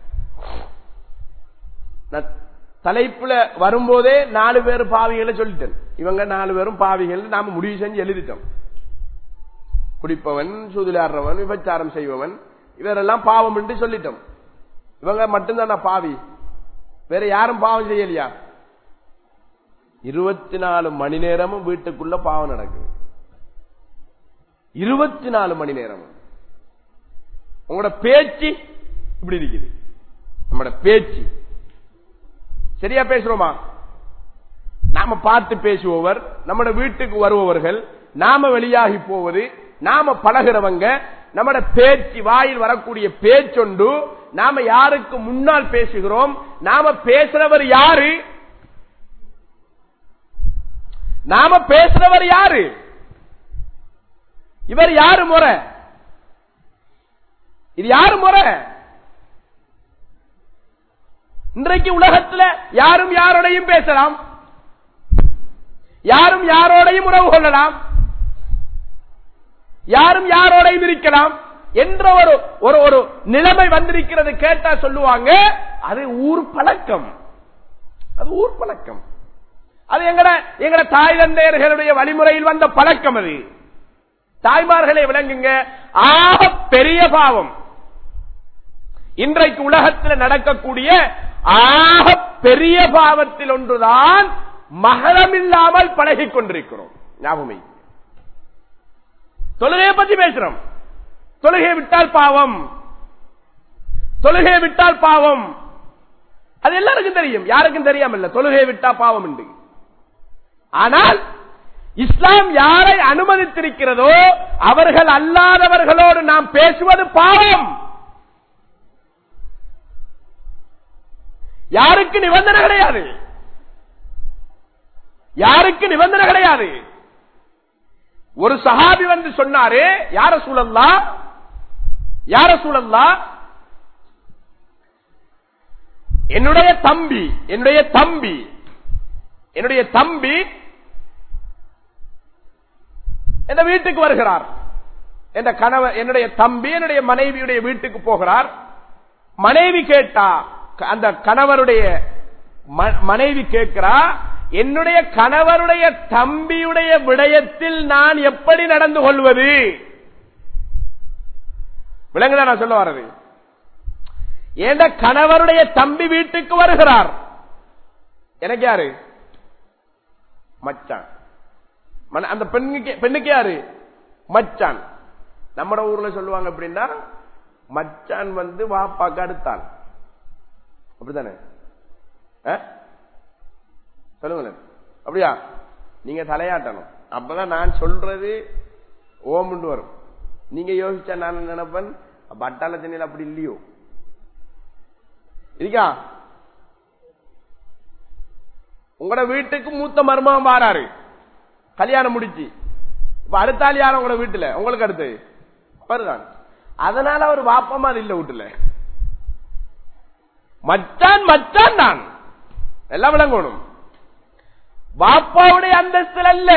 நான் தலைப்புல வரும்போதே நாலு பேர் பாவிகளை சொல்லிட்டேன் இவங்க நாலு பேரும் பாவிகள் நாம முடிவு செஞ்சு எழுதிட்டோம் குடிப்பவன் சூதிலாடுறவன் விபச்சாரம் செய்பவன் இவரெல்லாம் பாவம் என்று சொல்லிட்டோம் இவங்க மட்டும்தானா பாவி வேற யாரும் பாவம் செய்யலையா இருபத்தி நாலு மணி நேரமும் வீட்டுக்குள்ள பாவம் நடக்குது இருபத்தி நாலு மணி நேரமும் உங்களோட பேச்சு இப்படி இருக்குது நம்மளோட பேச்சு சரியா பேசுறோமா நாம பார்த்து பேசுபவர் நம்மட வீட்டுக்கு வருபவர்கள் நாம வெளியாகி போவது நாம பழகிறவங்க நம்மட பேச்சு வாயில் வரக்கூடிய பேச்சொண்டு நாம யாருக்கு முன்னால் பேசுகிறோம் நாம பேசுறவர் யாரு நாம பேசுறவர் யாரு இவர் யாரு முறை இது யாரு முறை இன்றைக்கு உலகத்துல யாரும் யாரோடையும் பேசலாம் யாரும் யாரோடையும் உறவு கொள்ளலாம் யாரும் யாரோடையும் இருக்கலாம் என்ற ஒரு ஒரு ஒரு நிலைமை வந்திருக்கிறது கேட்டா சொல்லுவாங்க அது ஊர் பழக்கம் அது ஊர் பழக்கம் அது எங்கட எங்கட தாய் தந்தையர்களுடைய வழிமுறையில் வந்த பழக்கம் அது தாய்மார்களை விளங்குங்க ஆக பெரிய பாவம் இன்றைக்கு உலகத்தில் நடக்கக்கூடிய ஆக பெரிய பாவத்தில் ஒன்றுதான் மகரம் இல்லாமல் பழகிக் கொண்டிருக்கிறோம் ஞாபகம் தொழுகையை பத்தி பேசுறோம் தொழுகை விட்டால் பாவம் தொழுகையை விட்டால் பாவம் அது எல்லாருக்கும் தெரியும் யாருக்கும் தெரியாமல்ல தொழுகையை விட்டா பாவம் உண்டு ஆனால் இஸ்லாம் யாரை அனுமதித்திருக்கிறதோ அவர்கள் அல்லாதவர்களோடு நாம் பேசுவது பாவம் யாருக்கு நிபந்தனை கிடையாது யாருக்கு நிபந்தனை கிடையாது ஒரு சஹாபி வந்து சொன்னாரு யார சூழல்லா யார சூழல்லா என்னுடைய தம்பி என்னுடைய தம்பி என்னுடைய தம்பி எந்த வீட்டுக்கு வருகிறார் என்ற கணவர் என்னுடைய தம்பி என்னுடைய மனைவியுடைய வீட்டுக்கு போகிறார் மனைவி கேட்டா அந்த கணவருடைய மனைவி கேட்கிறா என்னுடைய கணவருடைய தம்பியுடைய விடயத்தில் நான் எப்படி நடந்து கொள்வது விலங்குதான் நான் சொல்ல வர்றது என்ற கணவருடைய தம்பி வீட்டுக்கு வருகிறார் எனக்கு யாரு மச்சான் அந்த பெண்ணுக்கு பெண்ணுக்கு யாரு மச்சான் நம்ம ஊர்ல சொல்லுவாங்க அப்படின்னா மச்சான் வந்து வாப்பாக்கு அடுத்தான் அப்படித்தானே சொல்லுங்களேன் அப்படியா நீங்க தலையாட்டணும் அப்பதான் நான் சொல்றது ஓமுண்டு வரும் நீங்க யோசிச்சா நான் நினைப்பேன் பட்டாள தண்ணியில் அப்படி இல்லையோ இருக்கா உங்களோட வீட்டுக்கு மூத்த மருமகம் வாராரு கல்யாணம் முடிச்சு இப்ப அடுத்தாள் யாரும் உங்களோட வீட்டுல உங்களுக்கு அடுத்து வருதான் அதனால அவர் வாப்பமா இல்ல வீட்டுல மச்சான் மச்சான் தான் எல்லாம் விளங்கணும் பாப்பாவுடைய அந்தஸ்தில் அல்ல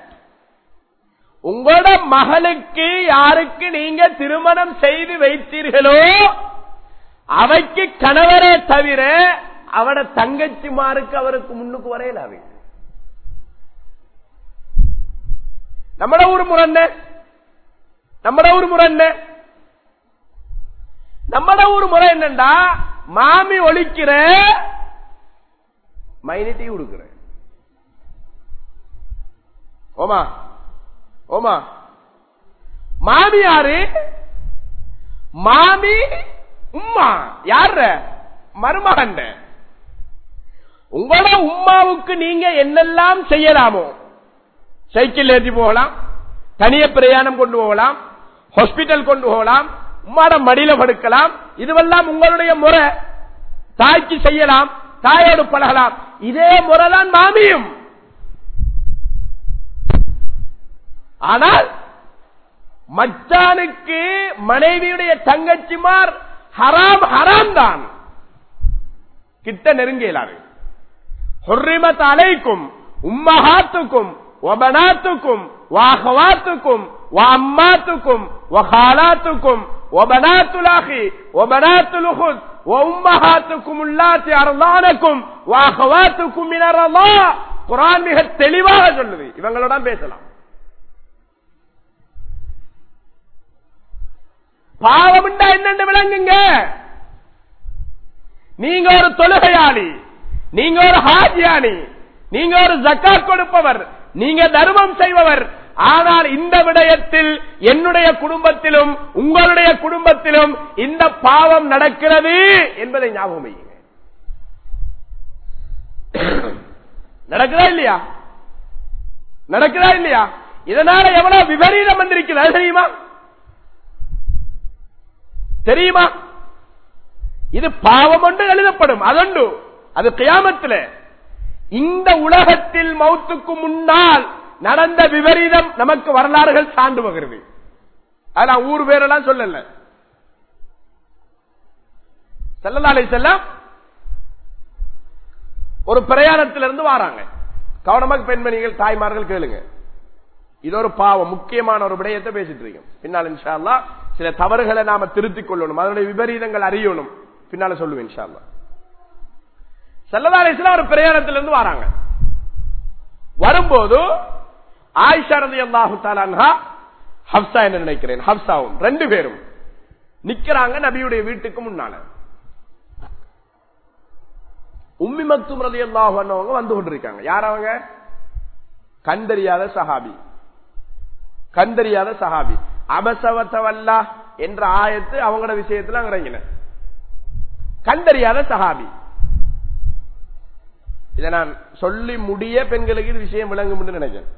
உங்களோட மகளுக்கு யாருக்கு நீங்க திருமணம் செய்து வைத்தீர்களோ அவைக்கு கணவரே தவிர அவட தங்கச்சிமாருக்கு அவருக்கு முன்னுக்கு வரையலாது நம்மட ஊர் முறை என்ன நம்மட ஊர் முறை என்ன நம்மட ஊர் முறை என்னண்டா மாமி ஒழிக்கிற மைனிட்டி கொடுக்கிற ஓமா ஓமா மாமி யாரு மாமி உம்மா யார மருமகன் உங்களோட உம்மாவுக்கு நீங்க என்னெல்லாம் செய்யலாமோ சைக்கிள் ஏற்றி போகலாம் தனிய பிரயாணம் கொண்டு போகலாம் ஹாஸ்பிட்டல் கொண்டு போகலாம் உம்மாட மடியில படுக்கலாம் இதுவெல்லாம் உங்களுடைய முறை தாய்க்கு செய்யலாம் தாயோடு பழகலாம் இதே முறைதான் மாமியும் ஆனால் மச்சானுக்கு மனைவியுடைய தங்கச்சிமார் ஹராம் ஹராம் தான் கிட்ட நெருங்க இயலாது ஹொர்ரிமத் அலைக்கும் உம்மஹாத்துக்கும் ஒபனாத்துக்கும் வாஹவாத்துக்கும் وعماتكم وخالاتكم وبنات الاخ وبنات الاخت وامهاتكم اللاتي ارضانكم واخواتكم من الرضاع குரான் மிக தெளிவாக சொல்லுது இவங்களோட பேசலாம் பாவம் என்னன்னு விளங்குங்க நீங்க ஒரு தொழுகையாளி நீங்க ஒரு ஹாஜியானி நீங்க ஒரு ஜக்காத் கொடுப்பவர் நீங்க தர்மம் செய்பவர் ஆனால் இந்த விடயத்தில் என்னுடைய குடும்பத்திலும் உங்களுடைய குடும்பத்திலும் இந்த பாவம் நடக்கிறது என்பதை ஞாபகம் வையுங்க நடக்குதா இல்லையா நடக்குதா இல்லையா இதனால எவ்வளவு விபரீதம் வந்திருக்கிறது தெரியுமா தெரியுமா இது பாவம் ஒன்று எழுதப்படும் அதொண்டு அது கியாமத்தில் இந்த உலகத்தில் மௌத்துக்கு முன்னால் நடந்த விபரீதம் நமக்கு வரலாறுகள் சான்று வருகிறது அது நான் ஊர் பேரெல்லாம் சொல்லல செல்லலாலை செல்ல ஒரு பிரயாணத்திலிருந்து வராங்க கவனமாக பெண்மணிகள் தாய்மார்கள் கேளுங்க இது ஒரு பாவம் முக்கியமான ஒரு விடயத்தை பேசிட்டு இருக்கோம் பின்னால் இன்ஷா அல்லாஹ் சில தவறுகளை நாம திருத்திக் கொள்ளணும் அதனுடைய விபரீதங்கள் அறியணும் பின்னால சொல்லுவேன் இன்ஷா அல்லாஹ் செல்லதாலேசில ஒரு பிரயாணத்திலிருந்து வராங்க வரும்போது ஆயிஷா ரதி அல்லாஹு தாலான்ஹா ஹப்சா என்று நினைக்கிறேன் ஹப்சாவும் ரெண்டு பேரும் நிக்கிறாங்க நபியுடைய வீட்டுக்கு முன்னால உம்மி மக்தும் ரதி அல்லாஹு அண்ணவங்க வந்து கொண்டிருக்காங்க யார் அவங்க கண்டறியாத சஹாபி கண்டறியாத சஹாபி அபசவத்தவல்லா என்ற ஆயத்து அவங்களோட விஷயத்துல அங்க இறங்கின கண்டறியாத சஹாபி இதை நான் சொல்லி முடிய பெண்களுக்கு இது விஷயம் விளங்கும் என்று நினைக்கிறேன்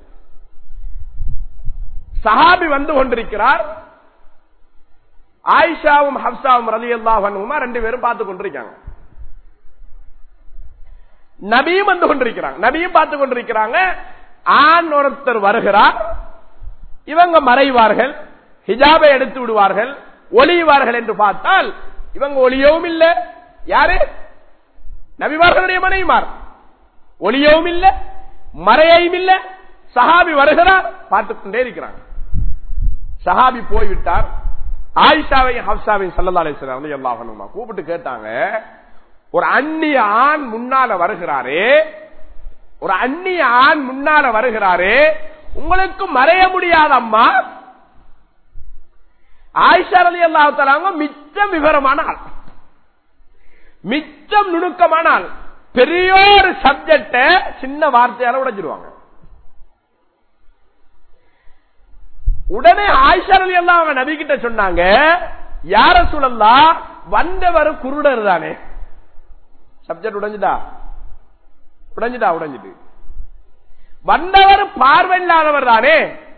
சஹாபி வந்து கொண்டிருக்கிறார் ஆயிஷாவும் ஹப்சாவும் ரலி அல்லாஹுமா ரெண்டு பேரும் பார்த்து கொண்டிருக்காங்க நபியும் வந்து கொண்டிருக்கிறாங்க நபியும் பார்த்து கொண்டிருக்கிறாங்க ஆண் ஒருத்தர் வருகிறார் இவங்க மறைவார்கள் ஹிஜாபை எடுத்து விடுவார்கள் ஒளிவார்கள் என்று பார்த்தால் இவங்க ஒளியவும் இல்லை யாரு நபிமார்களுடைய மனைவிமார் ஒளியவும் இல்ல மறையவும் இல்ல சஹாபி வருகிறார் பார்த்துக் கொண்டே இருக்கிறாங்க சஹாபி போய்விட்டார் ஆயிஷாவையும் ஹப்சாவையும் சல்லா அலிஸ்லாம் எல்லா கூப்பிட்டு கேட்டாங்க ஒரு அந்நிய ஆண் முன்னால வருகிறாரே ஒரு அந்நிய ஆண் முன்னால வருகிறாரே உங்களுக்கு மறைய முடியாத அம்மா ஆயிஷா அலி அல்லாஹாங்க மிச்சம் விவரமான ஆள் மிச்சம் நுணுக்கமான ஆள் பெரிய ஒரு சப்ஜெக்ட சின்ன வார்த்தையால உடைஞ்சிருவாங்க உடனே ஆயிஷா அலி எல்லாம் அவங்க நபி கிட்ட சொன்னாங்க யார சொல்லலாம் வந்தவர் குருடர் தானே சப்ஜெக்ட் உடைஞ்சுதா உடைஞ்சுதா உடைஞ்சுது வந்தவர் பார்வை இல்லாதவர் தானே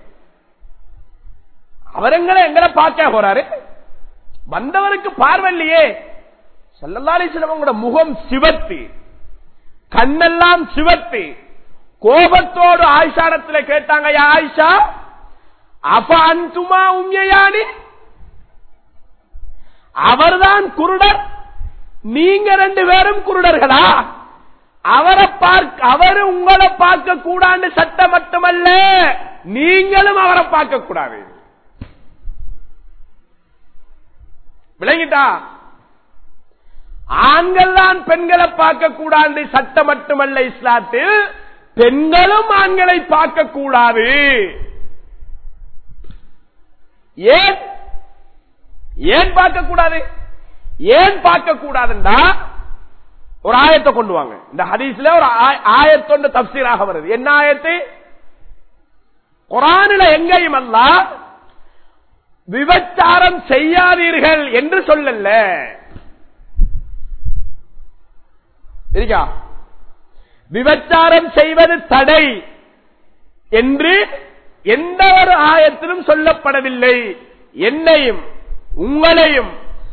அவருங்களை எங்களை பார்க்க போறாரு வந்தவருக்கு பார்வை இல்லையே சல்லல்லாலி சிலவங்களோட முகம் சிவத்து கண்ணெல்லாம் சிவத்து கோபத்தோடு ஆயிஷாடத்தில் கேட்டாங்க யா ஆயிஷா அப்ப அந்துமா உண்மையானி அவர்தான் குருடர் நீங்க ரெண்டு பேரும் குருடர்களா அவரை பார்க்க அவர் உங்களை பார்க்க கூடாது சட்டம் மட்டுமல்ல நீங்களும் அவரை பார்க்க கூடாது விளங்கிட்டா ஆண்கள் தான் பெண்களை பார்க்க கூடாது சட்டம் மட்டுமல்ல இஸ்லாத்தில் பெண்களும் ஆண்களை பார்க்க கூடாது ஏன் ஏன் பார்க்க கூடாது ஏன் பார்க்க கூடாதுண்டா ஒரு ஆயத்தை கொண்டு வாங்க இந்த ஹதீஸ்ல ஒரு ஆயத்தொண்டு தப்சீராக வருது என்ன ஆயத்து குரானில எங்கேயும் அல்ல விபச்சாரம் செய்யாதீர்கள் என்று சொல்லல இருக்கா விபச்சாரம் செய்வது தடை என்று எந்த ஒரு ஆயத்திலும் சொல்லப்படவில்லை என்னையும் உங்களையும்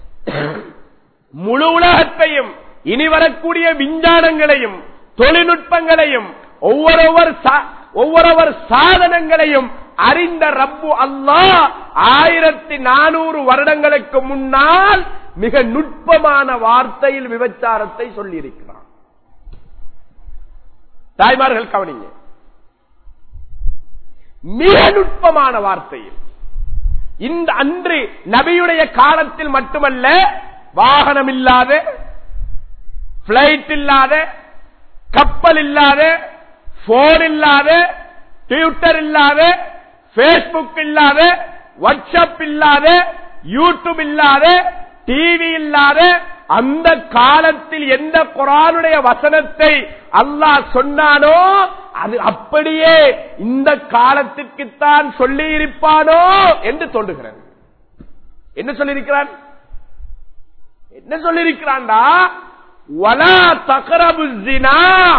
முழு உலகத்தையும் இனி வரக்கூடிய விஞ்ஞானங்களையும் தொழில்நுட்பங்களையும் ஒவ்வொருவர் ஒவ்வொருவர் சாதனங்களையும் அறிந்த ரப்பு அல்லா ஆயிரத்தி நானூறு வருடங்களுக்கு முன்னால் மிக நுட்பமான வார்த்தையில் விபச்சாரத்தை சொல்லியிருக்கிறார் தாய்மார்கள் கவனிங்க மிக நுட்பமான வார்த்தையில் இந்த அன்று நபியுடைய காலத்தில் மட்டுமல்ல வாகனம் இல்லாத பிளைட் இல்லாத கப்பல் இல்லாத போன் இல்லாத ட்விட்டர் இல்லாத பேஸ்புக் இல்லாத வாட்ஸ்அப் இல்லாத யூடியூப் இல்லாத டிவி இல்லாத அந்த காலத்தில் எந்த குரானுடைய வசனத்தை அல்லாஹ் சொன்னானோ அது அப்படியே இந்த காலத்திற்குத்தான் சொல்லி இருப்பானோ என்று தோன்றுகிறது என்ன சொல்லியிருக்கிறான் என்ன சொல்லியிருக்கிறான்டா வலா தகரபு ஜினா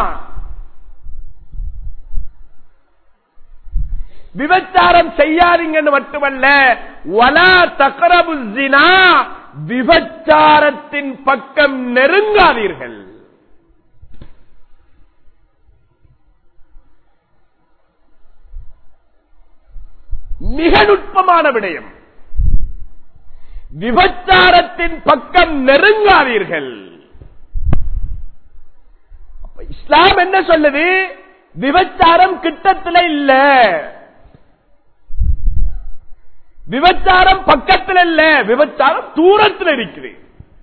விபச்சாரம் செய்யாதீங்கன்னு மட்டுமல்ல வலா தகரபு ஜினா விபச்சாரத்தின் பக்கம் நெருங்காதீர்கள் மிக நுட்பமான விடயம் விபச்சாரத்தின் பக்கம் நெருங்காதீர்கள் அப்ப இஸ்லாம் என்ன சொல்லுது விபச்சாரம் கிட்டத்துல இல்ல விபச்சாரம் பக்கத்தில் இல்ல விபச்சாரம் தூரத்தில் இருக்குது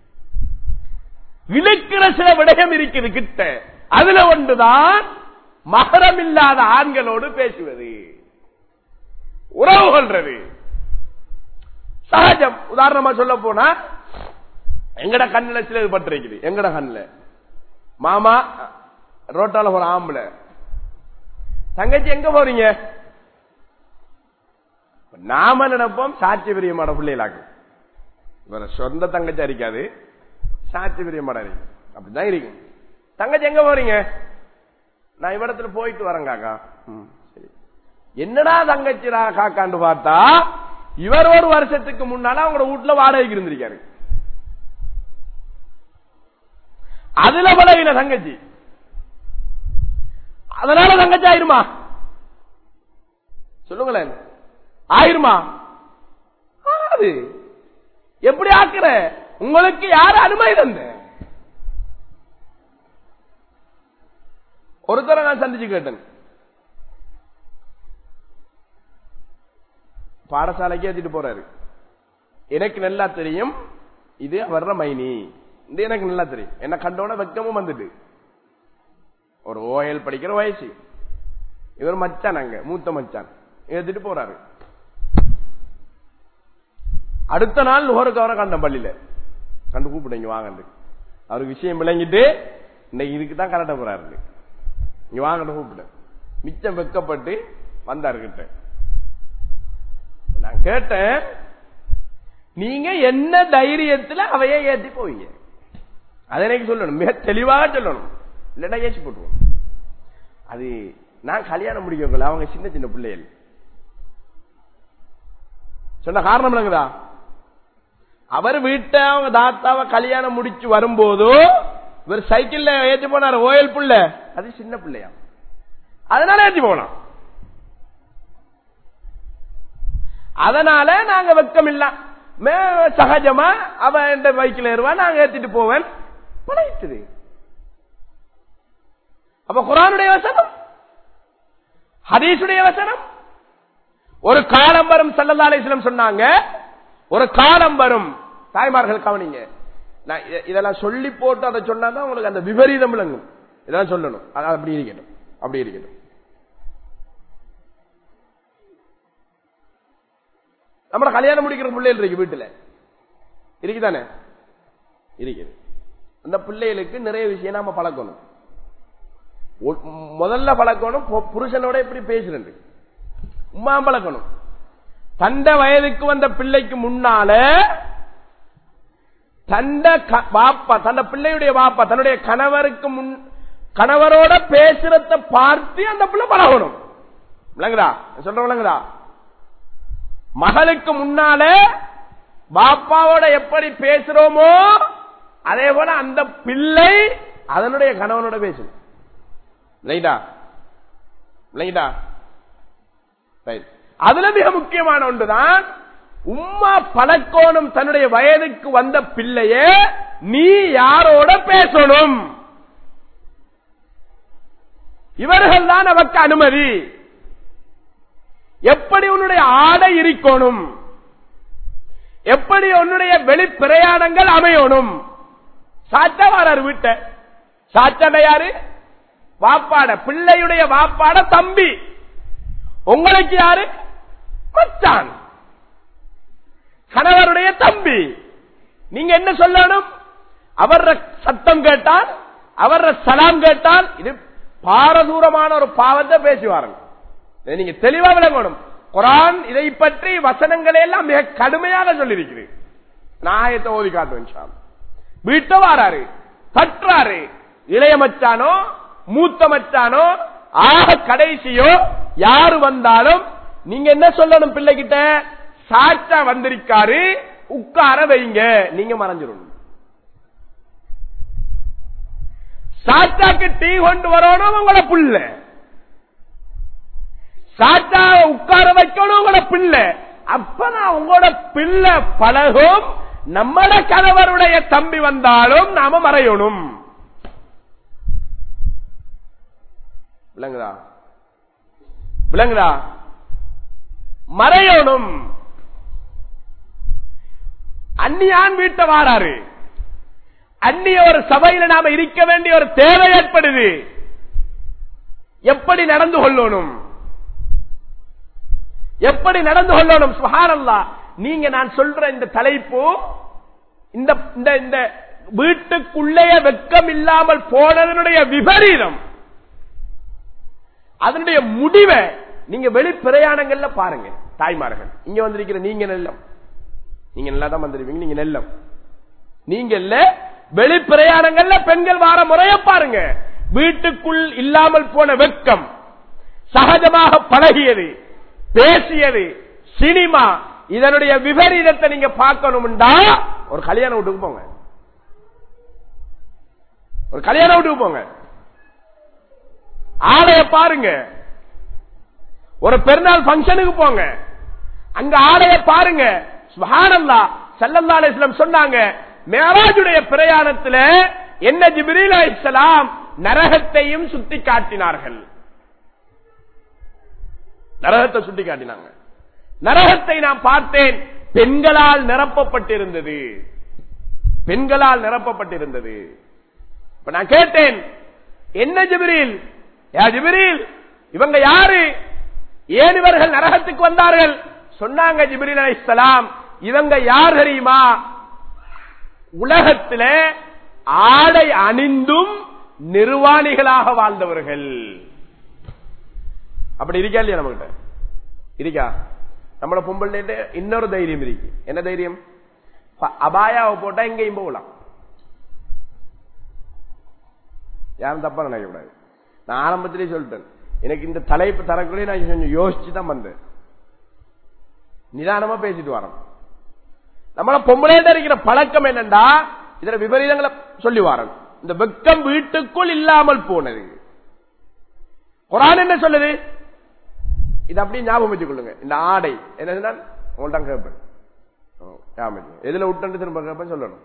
இழுக்கிற சில விடயம் இருக்குது கிட்ட அதுல ஒன்றுதான் மகரம் இல்லாத ஆண்களோடு பேசுவது உறவு கொள்றது சகஜம் உதாரணமா சொல்ல போனா எங்கட கண்ணுல சில பட்டிருக்குது எங்கட கண்ணுல மாமா ரோட்டால ஒரு ஆம்பளை தங்கச்சி எங்க போறீங்க நாம நினைப்போம் சாட்சி பிரியமான பிள்ளைகளாக்கு இவர சொந்த தங்கச்சி அரிக்காது சாட்சி பிரியமான இருக்கும் அப்படிதான் இருக்கும் தங்கச்சி எங்க போறீங்க நான் இவ்விடத்துல போயிட்டு வரேன் காக்கா ம், சரி என்னடா தங்கச்சி ரா- காக்கான்னு பார்த்தா இவர் ஒரு வருஷத்துக்கு முன்னால அவங்களோட வீட்டுல வாடகைக்கு இருந்திருக்காரு அதுல பழகின தங்கச்சி அதனால தங்கச்சி ஆயிருமா சொல்லுங்களேன் ஆயிருமா ஆகாது எப்படி ஆக்குற உங்களுக்கு யார் அனுமதி தந்த ஒருத்தரை நான் சந்திச்சு கேட்டேன் பாடசாலைக்கு ஏத்திட்டு போறாரு எனக்கு நல்லா தெரியும் இது வர்ற மைனி இது எனக்கு நல்லா தெரியும் என்ன கண்டோட வெக்கமும் வந்துட்டு ஒரு ஓயல் படிக்கிற வயசு இவர் மச்சான் அங்க மூத்த மச்சான் ஏத்திட்டு போறாரு அடுத்த நாள் நுகருக்கு அவரை கண்டம் பள்ளியில கண்டு கூப்பிடுங்க வாங்க அவருக்கு விஷயம் விளங்கிட்டு இன்னைக்கு இதுக்கு தான் கரெக்டா போறாரு இங்க வாங்கன்னு கூப்பிடு மிச்சம் வெக்கப்பட்டு வந்தாரு கிட்ட நான் கேட்டேன் நீங்க என்ன தைரியத்துல அவைய ஏத்தி போவீங்க அதை எனக்கு சொல்லணும் மிக தெளிவாக சொல்லணும் இல்லைன்னா ஏசி போட்டுருவோம் அது நான் கல்யாணம் முடிக்கல அவங்க சின்ன சின்ன பிள்ளைகள் சொன்ன காரணம் விளங்குதா அவர் வீட்டை அவங்க தாத்தாவை கல்யாணம் முடிச்சு வரும்போது இவர் சைக்கிள்ல ஏற்றி போனார் ஓயல் புள்ள அது சின்ன பிள்ளையா அதனால ஏற்றி போனான் அதனால நாங்க வெக்கம் இல்ல மே- சகஜமா அவன் எந்த பைக்கில் ஏறுவா நாங்க ஏத்திட்டு போவேன் பழகிட்டுது அப்ப குரானுடைய வசனம் ஹதீசுடைய வசனம் ஒரு காலம் வரும் சல்லல்லா அலிஸ்லம் சொன்னாங்க ஒரு காலம் வரும் தாய்மார்கள் கவனிங்க நான் இத- இதெல்லாம் சொல்லி போட்டு அதை சொன்னாதான் உங்களுக்கு அந்த விபரீதம் விளங்கும் இதெல்லாம் சொல்லணும் அது அப்படி இருக்கட்டும் அப்படி இருக்கட்டும் நம்மள கல்யாணம் முடிக்கிற பிள்ளைகள் இருக்கு வீட்டுல இருக்குதானே இருக்குது அந்த பிள்ளைகளுக்கு நிறைய விஷயம் நாம பழக்கணும் ஒ- முதல்ல பழக்கணும் பொ- புருஷனோட எப்படி பேசுறது உமா பழக்கணும் தண்ட வயதுக்கு வந்த பிள்ளைக்கு முன்னால தண்ட க- பாப்பா தந்த பிள்ளையுடைய பாப்பா தன்னுடைய கணவருக்கு முன் கணவரோட பேசுறத பார்த்து அந்த பிள்ளை பழகணும் விளங்குதா சொல்ற விளங்குதா மகளுக்கு முன்னால பாப்பாவோட எப்படி பேசுறோமோ அதே போல அந்த பிள்ளை அதனுடைய கணவனோட பேசும் ரைட்டா ரைட்டா ரைட் அதுல மிக முக்கியமான ஒன்றுதான் உம்மா பழக்கோணம் தன்னுடைய வயதுக்கு வந்த பிள்ளைய நீ யாரோட பேசணும் இவர்கள் தான் நமக்கு அனுமதி எப்படி உன்னுடைய ஆடை இருக்கணும் எப்படி உன்னுடைய வெளிப்பிரயாணங்கள் அமையணும் சாச்சா வராரு வீட்டை சாச்சாட யாரு வாப்பாட பிள்ளையுடைய வாப்பாட தம்பி உங்களுக்கு யாரு மச்சான் கணவருடைய தம்பி நீங்க என்ன சொல்லணும் அவர சத்தம் கேட்டால் அவர சலாம் கேட்டால் இது பாரதூரமான ஒரு பாவத்தை பேசுவார்கள் இதை நீங்க தெளிவா விளங்கணும் குரான் இதை பற்றி வசனங்களை எல்லாம் மிக கடுமையாக சொல்லியிருக்கிறது நாயத்தை ஓதி காட்டுவேன் வீட்டை வாராரு தட்டுறாரு இளைய மச்சானோ மூத்த மச்சானோ ஆக கடைசியோ யாரு வந்தாலும் நீங்க என்ன சொல்லணும் பிள்ளைகிட்ட சாச்சா வந்திருக்காரு உட்கார வைங்க நீங்க மறைஞ்சிடணும் சாச்சாக்கு டீ கொண்டு வரணும் உங்களோட புள்ள சாச்சா உட்கார வைக்கணும் உங்களோட பிள்ளை அப்பதான் உங்களோட பிள்ளை பழகும் நம்மட கணவருடைய தம்பி வந்தாலும் நாம மறையணும் விளங்குதா விளங்குதா மறையணும் அந்நியான் வீட்டை வாராரு அந்நிய ஒரு சபையில நாம இருக்க வேண்டிய ஒரு தேவை ஏற்படுது எப்படி நடந்து கொள்ளணும் எப்படி நடந்து கொள்ளணும் சுகானல்லா நீங்க நான் சொல்ற இந்த தலைப்பு இந்த இந்த இந்த வீட்டுக்குள்ளே வெக்கம் இல்லாமல் போனதனுடைய விபரீதம் அதனுடைய முடிவை நீங்க வெளி பிரயாணங்கள்ல பாருங்க தாய்மார்கள் இங்க வந்திருக்கிற நீங்க நெல்லம் நீங்க நல்லா தான் வந்திருப்பீங்க நீங்க நெல்லம் நீங்க இல்ல வெளி பிரயாணங்கள்ல பெண்கள் வார முறைய பாருங்க வீட்டுக்குள் இல்லாமல் போன வெக்கம் சகஜமாக பழகியது பேசியது சினிமா இதனுடைய விபரீதத்தை நீங்க பார்க்கணும்டா ஒரு கல்யாண வீட்டுக்கு போங்க ஒரு கல்யாண வீட்டுக்கு போங்க ஆடைய பாருங்க ஒரு பெருநாள் பங்கனுக்கு போங்க அங்க ஆடைய பாருங்க சுஹானல்லா சல்லல்லா அலிஸ்லம் சொன்னாங்க மேராஜுடைய பிரயாணத்தில் என்ன ஜிபிரில் அலிஸ்லாம் நரகத்தையும் சுட்டி காட்டினார்கள் நரகத்தை சுட்டி காட்டினாங்க நரகத்தை நான் பார்த்தேன் பெண்களால் நிரப்பப்பட்டிருந்தது பெண்களால் நிரப்பப்பட்டிருந்தது இப்ப நான் கேட்டேன் என்ன ஜிபிரில் யா ஜிபிரில் இவங்க யாரு ஏன் இவர்கள் நரகத்துக்கு வந்தார்கள் சொன்னாங்க ஜிபிரில் அலிஸ்லாம் இவங்க யார் தெரியுமா உலகத்தில ஆடை அணிந்தும் நிர்வாணிகளாக வாழ்ந்தவர்கள் அப்படி இருக்கா இல்லையா நம்மகிட்ட இருக்கா நம்மள பொம்பளை இன்னொரு தைரியம் இருக்கு என்ன தைரியம் அபாயாவை போட்டா எங்கேயும் போகலாம் யாரும் தப்பா நினைக்க கூடாது நான் ஆரம்பத்திலேயே சொல்லிட்டேன் எனக்கு இந்த தலைப்பு தரக்குள்ளே நான் கொஞ்சம் யோசிச்சு தான் வந்தேன் நிதானமா பேசிட்டு வரோம் நம்மள பொம்பளையிட்ட இருக்கிற பழக்கம் என்னண்டா இதுல விபரீதங்களை சொல்லி வாரன் இந்த வெக்கம் வீட்டுக்குள் இல்லாமல் போனது குரான் என்ன சொல்லுது இது அப்படியே ஞாபகம் வச்சுக் கொள்ளுங்க இந்த ஆடை என்ன உங்கள்ட்ட கேட்பேன் எதுல விட்டு திரும்ப கேட்பேன் சொல்லணும்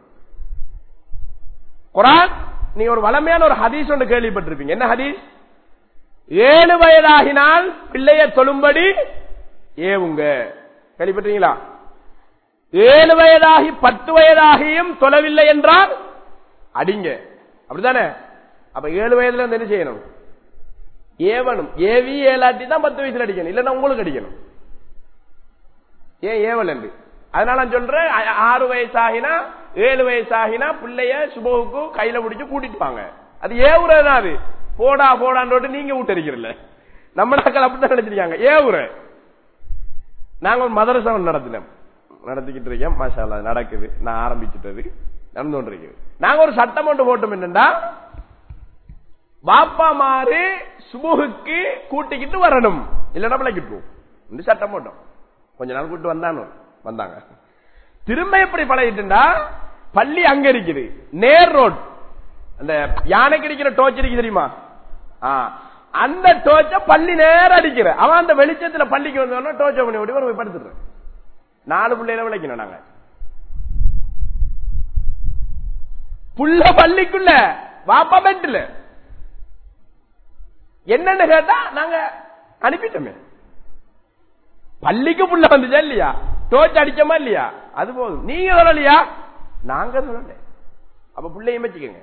குரான் நீ ஒரு வளமையான ஒரு ஹதீஸ் ஒன்று கேள்விப்பட்டிருப்பீங்க என்ன ஹதீஸ் ஏழு வயதாகினால் பிள்ளைய தொழும்படி ஏவுங்க கேள்விப்பட்டீங்களா ஏழு வயதாகி பத்து வயதாகியும் தொலைவில்லை என்றால் அடிங்க அப்படித்தானே அப்ப ஏழு வயதுல இருந்து என்ன செய்யணும் ஏவணும் ஏவி ஏலாட்டி தான் பத்து வயசுல அடிக்கணும் இல்லன்னா உங்களுக்கு அடிக்கணும் ஏன் ஏவல் என்று அதனால நான் சொல்றேன் ஆறு வயசாகினா ஏழு வயசாகினா பிள்ளைய சுபோவுக்கு கையில பிடிச்சு கூட்டிட்டு வாங்க அது ஏவுறதுதான் அது போடா போடான்னு நீங்க விட்டரிக்கிறல்ல நம்ம நாக்கள் அப்படித்தான் நினைச்சிருக்காங்க ஏவுற நாங்க ஒரு மதரசா நடத்தினோம் நடத்திக்கிட்டு இருக்கேன் மாஷா நடக்குது நான் ஆரம்பிச்சுட்டது நடந்து கொண்டிருக்குது நாங்க ஒரு சட்டம் ஒன்று போட்டோம் என்னண்டா பாப்பா மாறு சுபுகுக்கு கூட்டிக்கிட்டு வரணும் இல்லைன்னா பிழைக்கிட்டு சட்டம் போட்டோம் கொஞ்ச நாள் கூட்டு வந்தானோ வந்தாங்க திரும்ப எப்படி பழகிட்டுண்டா பள்ளி அங்க இருக்குது நேர் ரோட் அந்த யானைக்கு அடிக்கிற டோச் இருக்கு தெரியுமா அந்த டோச்ச பள்ளி நேரம் அடிக்கிற அவன் அந்த வெளிச்சத்துல பள்ளிக்கு வந்தவன டோச்ச பண்ணி ஓடி போய் படுத்துடுறேன் நாலு பிள்ளையில விளைக்கணும் நாங்க புள்ள பள்ளிக்குள்ள வாப்பா பெட்ல என்னன்னு கேட்டா நாங்க அனுப்பிட்டோமே பள்ளிக்கு புள்ள வந்துச்சா இல்லையா டோச் அடிச்சோமா இல்லையா அது போதும் நீங்க சொல்லலையா நாங்க சொல்லல அப்ப பிள்ளையும் வச்சுக்கோங்க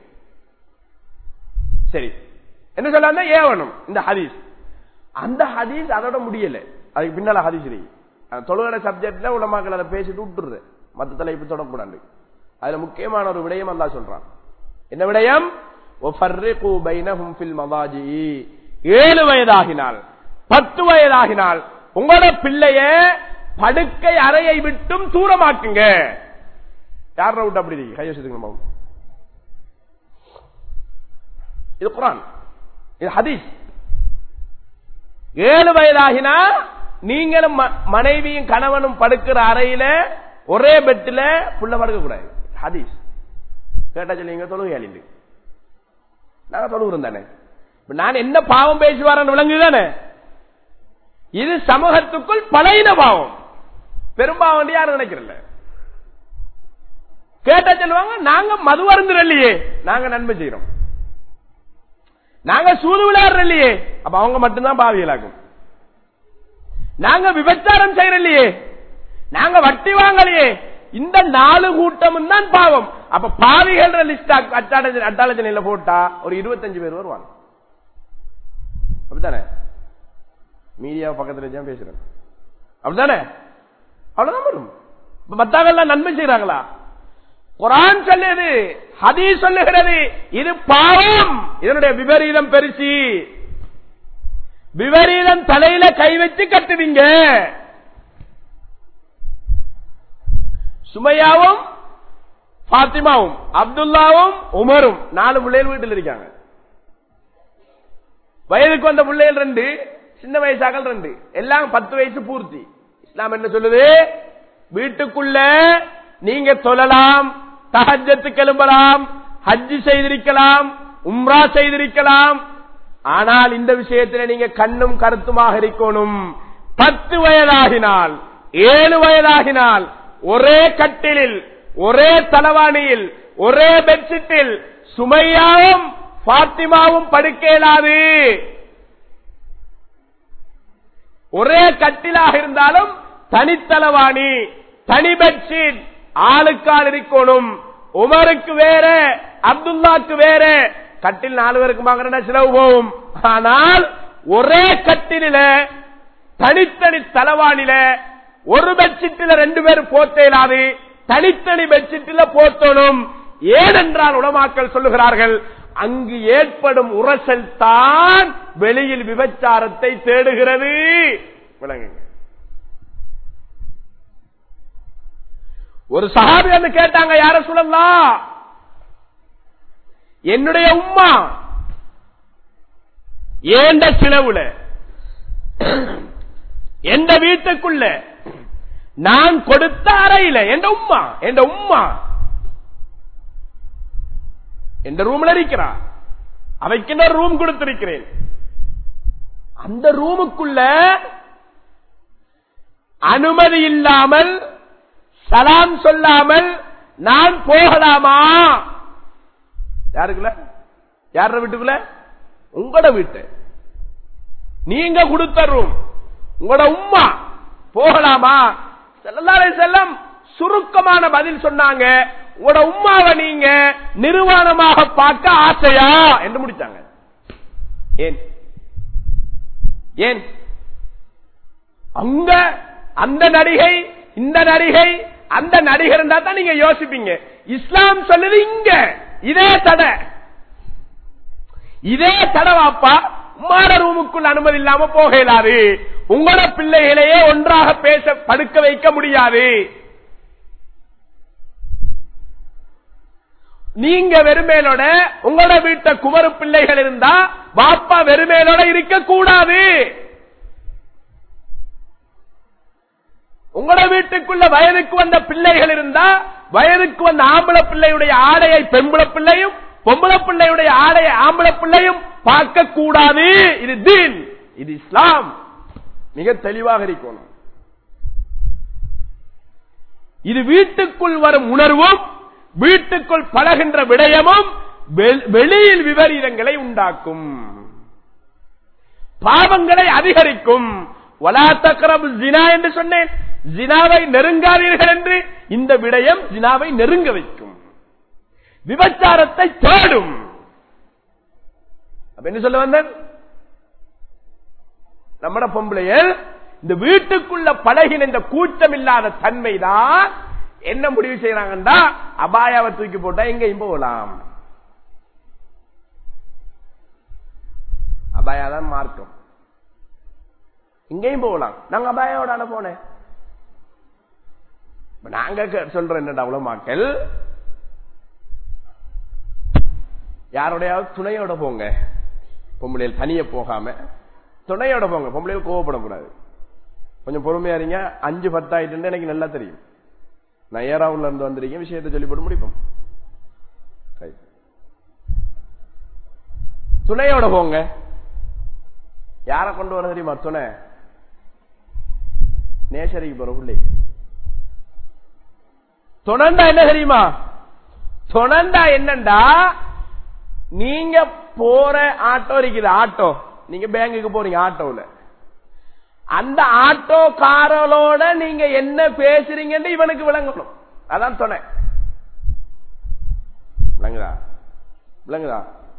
சரி என்ன சொல்ல ஏவணும் இந்த ஹதீஸ் அந்த ஹதீஸ் அதோட முடியல அதுக்கு பின்னால ஹதீஸ் இருக்கு அந்த தொழுகிற சப்ஜெக்ட்ல உலமாக்கள் அதை பேசிட்டு விட்டுருது மத்த தலைப்பு தொடக்கூடாது அதுல முக்கியமான ஒரு விடயம் அல்லா சொல்றான் என்ன விடயம் وَفَرِّقُوا بَيْنَهُمْ فِي الْمَضَاجِعِ ஏழு வயதாகினால் பத்து வயதாகினால் உங்களோட பிள்ளைய படுக்கை அறையை விட்டும் தூரமாக்குங்க யார விட்டு அப்படி இருக்கு கையை வச்சுங்க நம்ம இது குரான் இது ஹதீஸ் ஏழு வயதாகினா நீங்களும் ம- மனைவியும் கணவனும் படுக்கிற அறையில ஒரே பெட்டில் புள்ள படுக்க கூடாது ஹதீஸ் கேட்டா சொல்லுங்க தொழுகையாளிண்டு நாங்க தொழுகிறோம் தானே இப்ப நான் என்ன பாவம் பேசுவாரன்னு விளங்குதானே இது சமூகத்துக்குள் பழையின பாவம் பெரும்பாவம் யாரும் நினைக்கிறல்ல கேட்டா சொல்லுவாங்க நாங்க மது இல்லையே நாங்க நன்மை செய்யறோம் நாங்க சூது விளையாடுற இல்லையே அப்ப அவங்க மட்டும்தான் பாவியலாகும் நாங்க விபச்சாரம் செய்யற இல்லையே நாங்க வட்டி வாங்கலையே இந்த நாலு கூட்டமும் தான் பாவம் அப்ப பாவிகள் லிஸ்ட் அட்டாளஜனையில போட்டா ஒரு இருபத்தஞ்சு பேர் வருவாங்க அப்படித்தானே மீடியா பக்கத்துல வச்சு தான் பேசுறேன் அப்படித்தானே அவ்வளவுதான் வரும் இப்ப மத்தவங்க நன்மை செய்யறாங்களா குரான் சொல்லுது ஹதீஸ் சொல்லுகிறது இது பாவம் இதனுடைய விபரீதம் பெருசி விபரீதம் தலையில கை வச்சு கட்டுவீங்க சுமையாவும் பாத்திமாவும் அப்துல்லாவும் உமரும் நாலு பிள்ளைகள் வீட்டில் இருக்காங்க வயதுக்கு வந்த பிள்ளைகள் ரெண்டு சின்ன வயசாக்கள் ரெண்டு எல்லாம் பத்து வயசு பூர்த்தி இஸ்லாம் என்ன சொல்லுது வீட்டுக்குள்ள நீங்க சொல்லலாம் தஹஜத்துக்கு எழும்பலாம் ஹஜ்ஜி செய்திருக்கலாம் உம்ரா செய்திருக்கலாம் ஆனால் இந்த விஷயத்தில் நீங்க கண்ணும் கருத்துமாக இருக்கணும் பத்து வயதாகினால் ஏழு வயதாகினால் ஒரே கட்டிலில் ஒரே தலவாணியில் ஒரே பெட்ஷீட்டில் சுமையாவும் பாத்திமாவும் படுக்க இயலாது ஒரே கட்டிலாக இருந்தாலும் தனித்தலவாணி தனி பெட்ஷீட் ஆளுக்கால் இருக்கணும் உமருக்கு வேற அப்துல்லாக்கு வேற கட்டில் நாலு பேருக்கு வாங்குறா செலவு போகும் ஆனால் ஒரே கட்டில தனித்தனி தலவாணில ஒரு பெட்ஷீட்டில் ரெண்டு பேரும் போத்தேலாது தனித்தனி பெட்ஷீட்டில் போத்தணும் ஏனென்றால் உலமாக்கள் சொல்லுகிறார்கள் அங்கு ஏற்படும் உரசல் தான் வெளியில் விபச்சாரத்தை தேடுகிறது விளங்குங்க ஒரு சஹாபி வந்து கேட்டாங்க யார சொல்லலாம் என்னுடைய உம்மா ஏண்ட சிலவுல எந்த வீட்டுக்குள்ள நான் கொடுத்த அறையில எந்த உம்மா எந்த உம்மா எந்த ரூம்ல இருக்கிறா அவைக்கு நான் ரூம் கொடுத்திருக்கிறேன் அந்த ரூமுக்குள்ள அனுமதி இல்லாமல் சலாம் சொல்லாமல் நான் போகலாமா யாருக்குள்ள யார வீட்டுக்குள்ள உங்களோட வீட்டு நீங்க கொடுத்த ரூம் உங்களோட உம்மா போகலாமா செல்லாரை செல்லம் சுருக்கமான பதில் சொன்னாங்க உங்களோட உம்மாவை நீங்க நிர்வாணமாக பார்க்க ஆசையா என்று முடிச்சாங்க ஏன் ஏன் அங்க அந்த நடிகை இந்த நடிகை அந்த நடிகர் இருந்தா தான் நீங்க யோசிப்பீங்க இஸ்லாம் சொல்லுது இங்க இதே தடை இதே தடவாப்பா உமாட ரூமுக்குள் அனுமதி இல்லாம போக இயலாது உங்களோட பிள்ளைகளையே ஒன்றாக பேச படுக்க வைக்க முடியாது நீங்க வெறுமேலோட உங்களோட வீட்ட குமரு பிள்ளைகள் இருந்தா பாப்பா வெறுமேலோட இருக்க கூடாது உங்களோட வீட்டுக்குள்ள வயதுக்கு வந்த பிள்ளைகள் இருந்தா வயதுக்கு வந்த ஆம்பளை பிள்ளையுடைய ஆடையை பெம்பளை பிள்ளையும் பொம்பளை பிள்ளையுடைய ஆடையை ஆம்பளை பிள்ளையும் பார்க்க கூடாது இது தீன் இது இஸ்லாம் மிக தெளிவாக இருக்கணும் இது வீட்டுக்குள் வரும் உணர்வும் வீட்டுக்குள் பழகின்ற விடயமும் வெ- வெளியில் விபரீதங்களை உண்டாக்கும் பாவங்களை அதிகரிக்கும் வலா தக்ரபு ஜினா என்று சொன்னேன் ஜினாவை நெருங்காதீர்கள் என்று இந்த விடயம் ஜினாவை நெருங்க வைக்கும் விபச்சாரத்தை தேடும் அப்ப என்ன சொல்ல வந்தேன் நம்மட பொம்பளையல் இந்த வீட்டுக்குள்ள பழகின இந்த கூச்சம் இல்லாத தன்மைதான் என்ன முடிவு செய்யறாங்கன்னா அபாயாவை தூக்கி போட்டா எங்கேயும் போகலாம் அபாயாதான் மார்க்கம் இங்கேயும் போகலாம் நாங்க அபாயோட போனேன் இப்ப நாங்க க- சொல்றோம் என்னடா உலமாக்கள் யாரோடையாவது துணையோட போங்க பொம்பளையில் தனிய போகாம துணையோட போங்க பொம்பளையில் கோவப்படக்கூடாது கொஞ்சம் பொறுமையா இருங்க அஞ்சு பத்தாயிட்டு எனக்கு நல்லா தெரியும் நான் ஏறாவுல இருந்து வந்திருக்கேன் விஷயத்தை சொல்லி போட்டு முடிப்போம் Right. துணையோட போங்க யார கொண்டு வர தெரியுமா துணை நேசரிக்கு போற புள்ளி துணண்டா என்ன தெரியுமா துணண்டா என்னண்டா நீங்க போற ஆட்டோ இருக்குது ஆட்டோ நீங்க பேங்குக்கு போறீங்க ஆட்டோல அந்த ஆட்டோ காரலோட நீங்க என்ன பேசுறீங்கன்னு இவனுக்கு விளங்கணும் அதான் துணை விளங்குதா விளங்குதா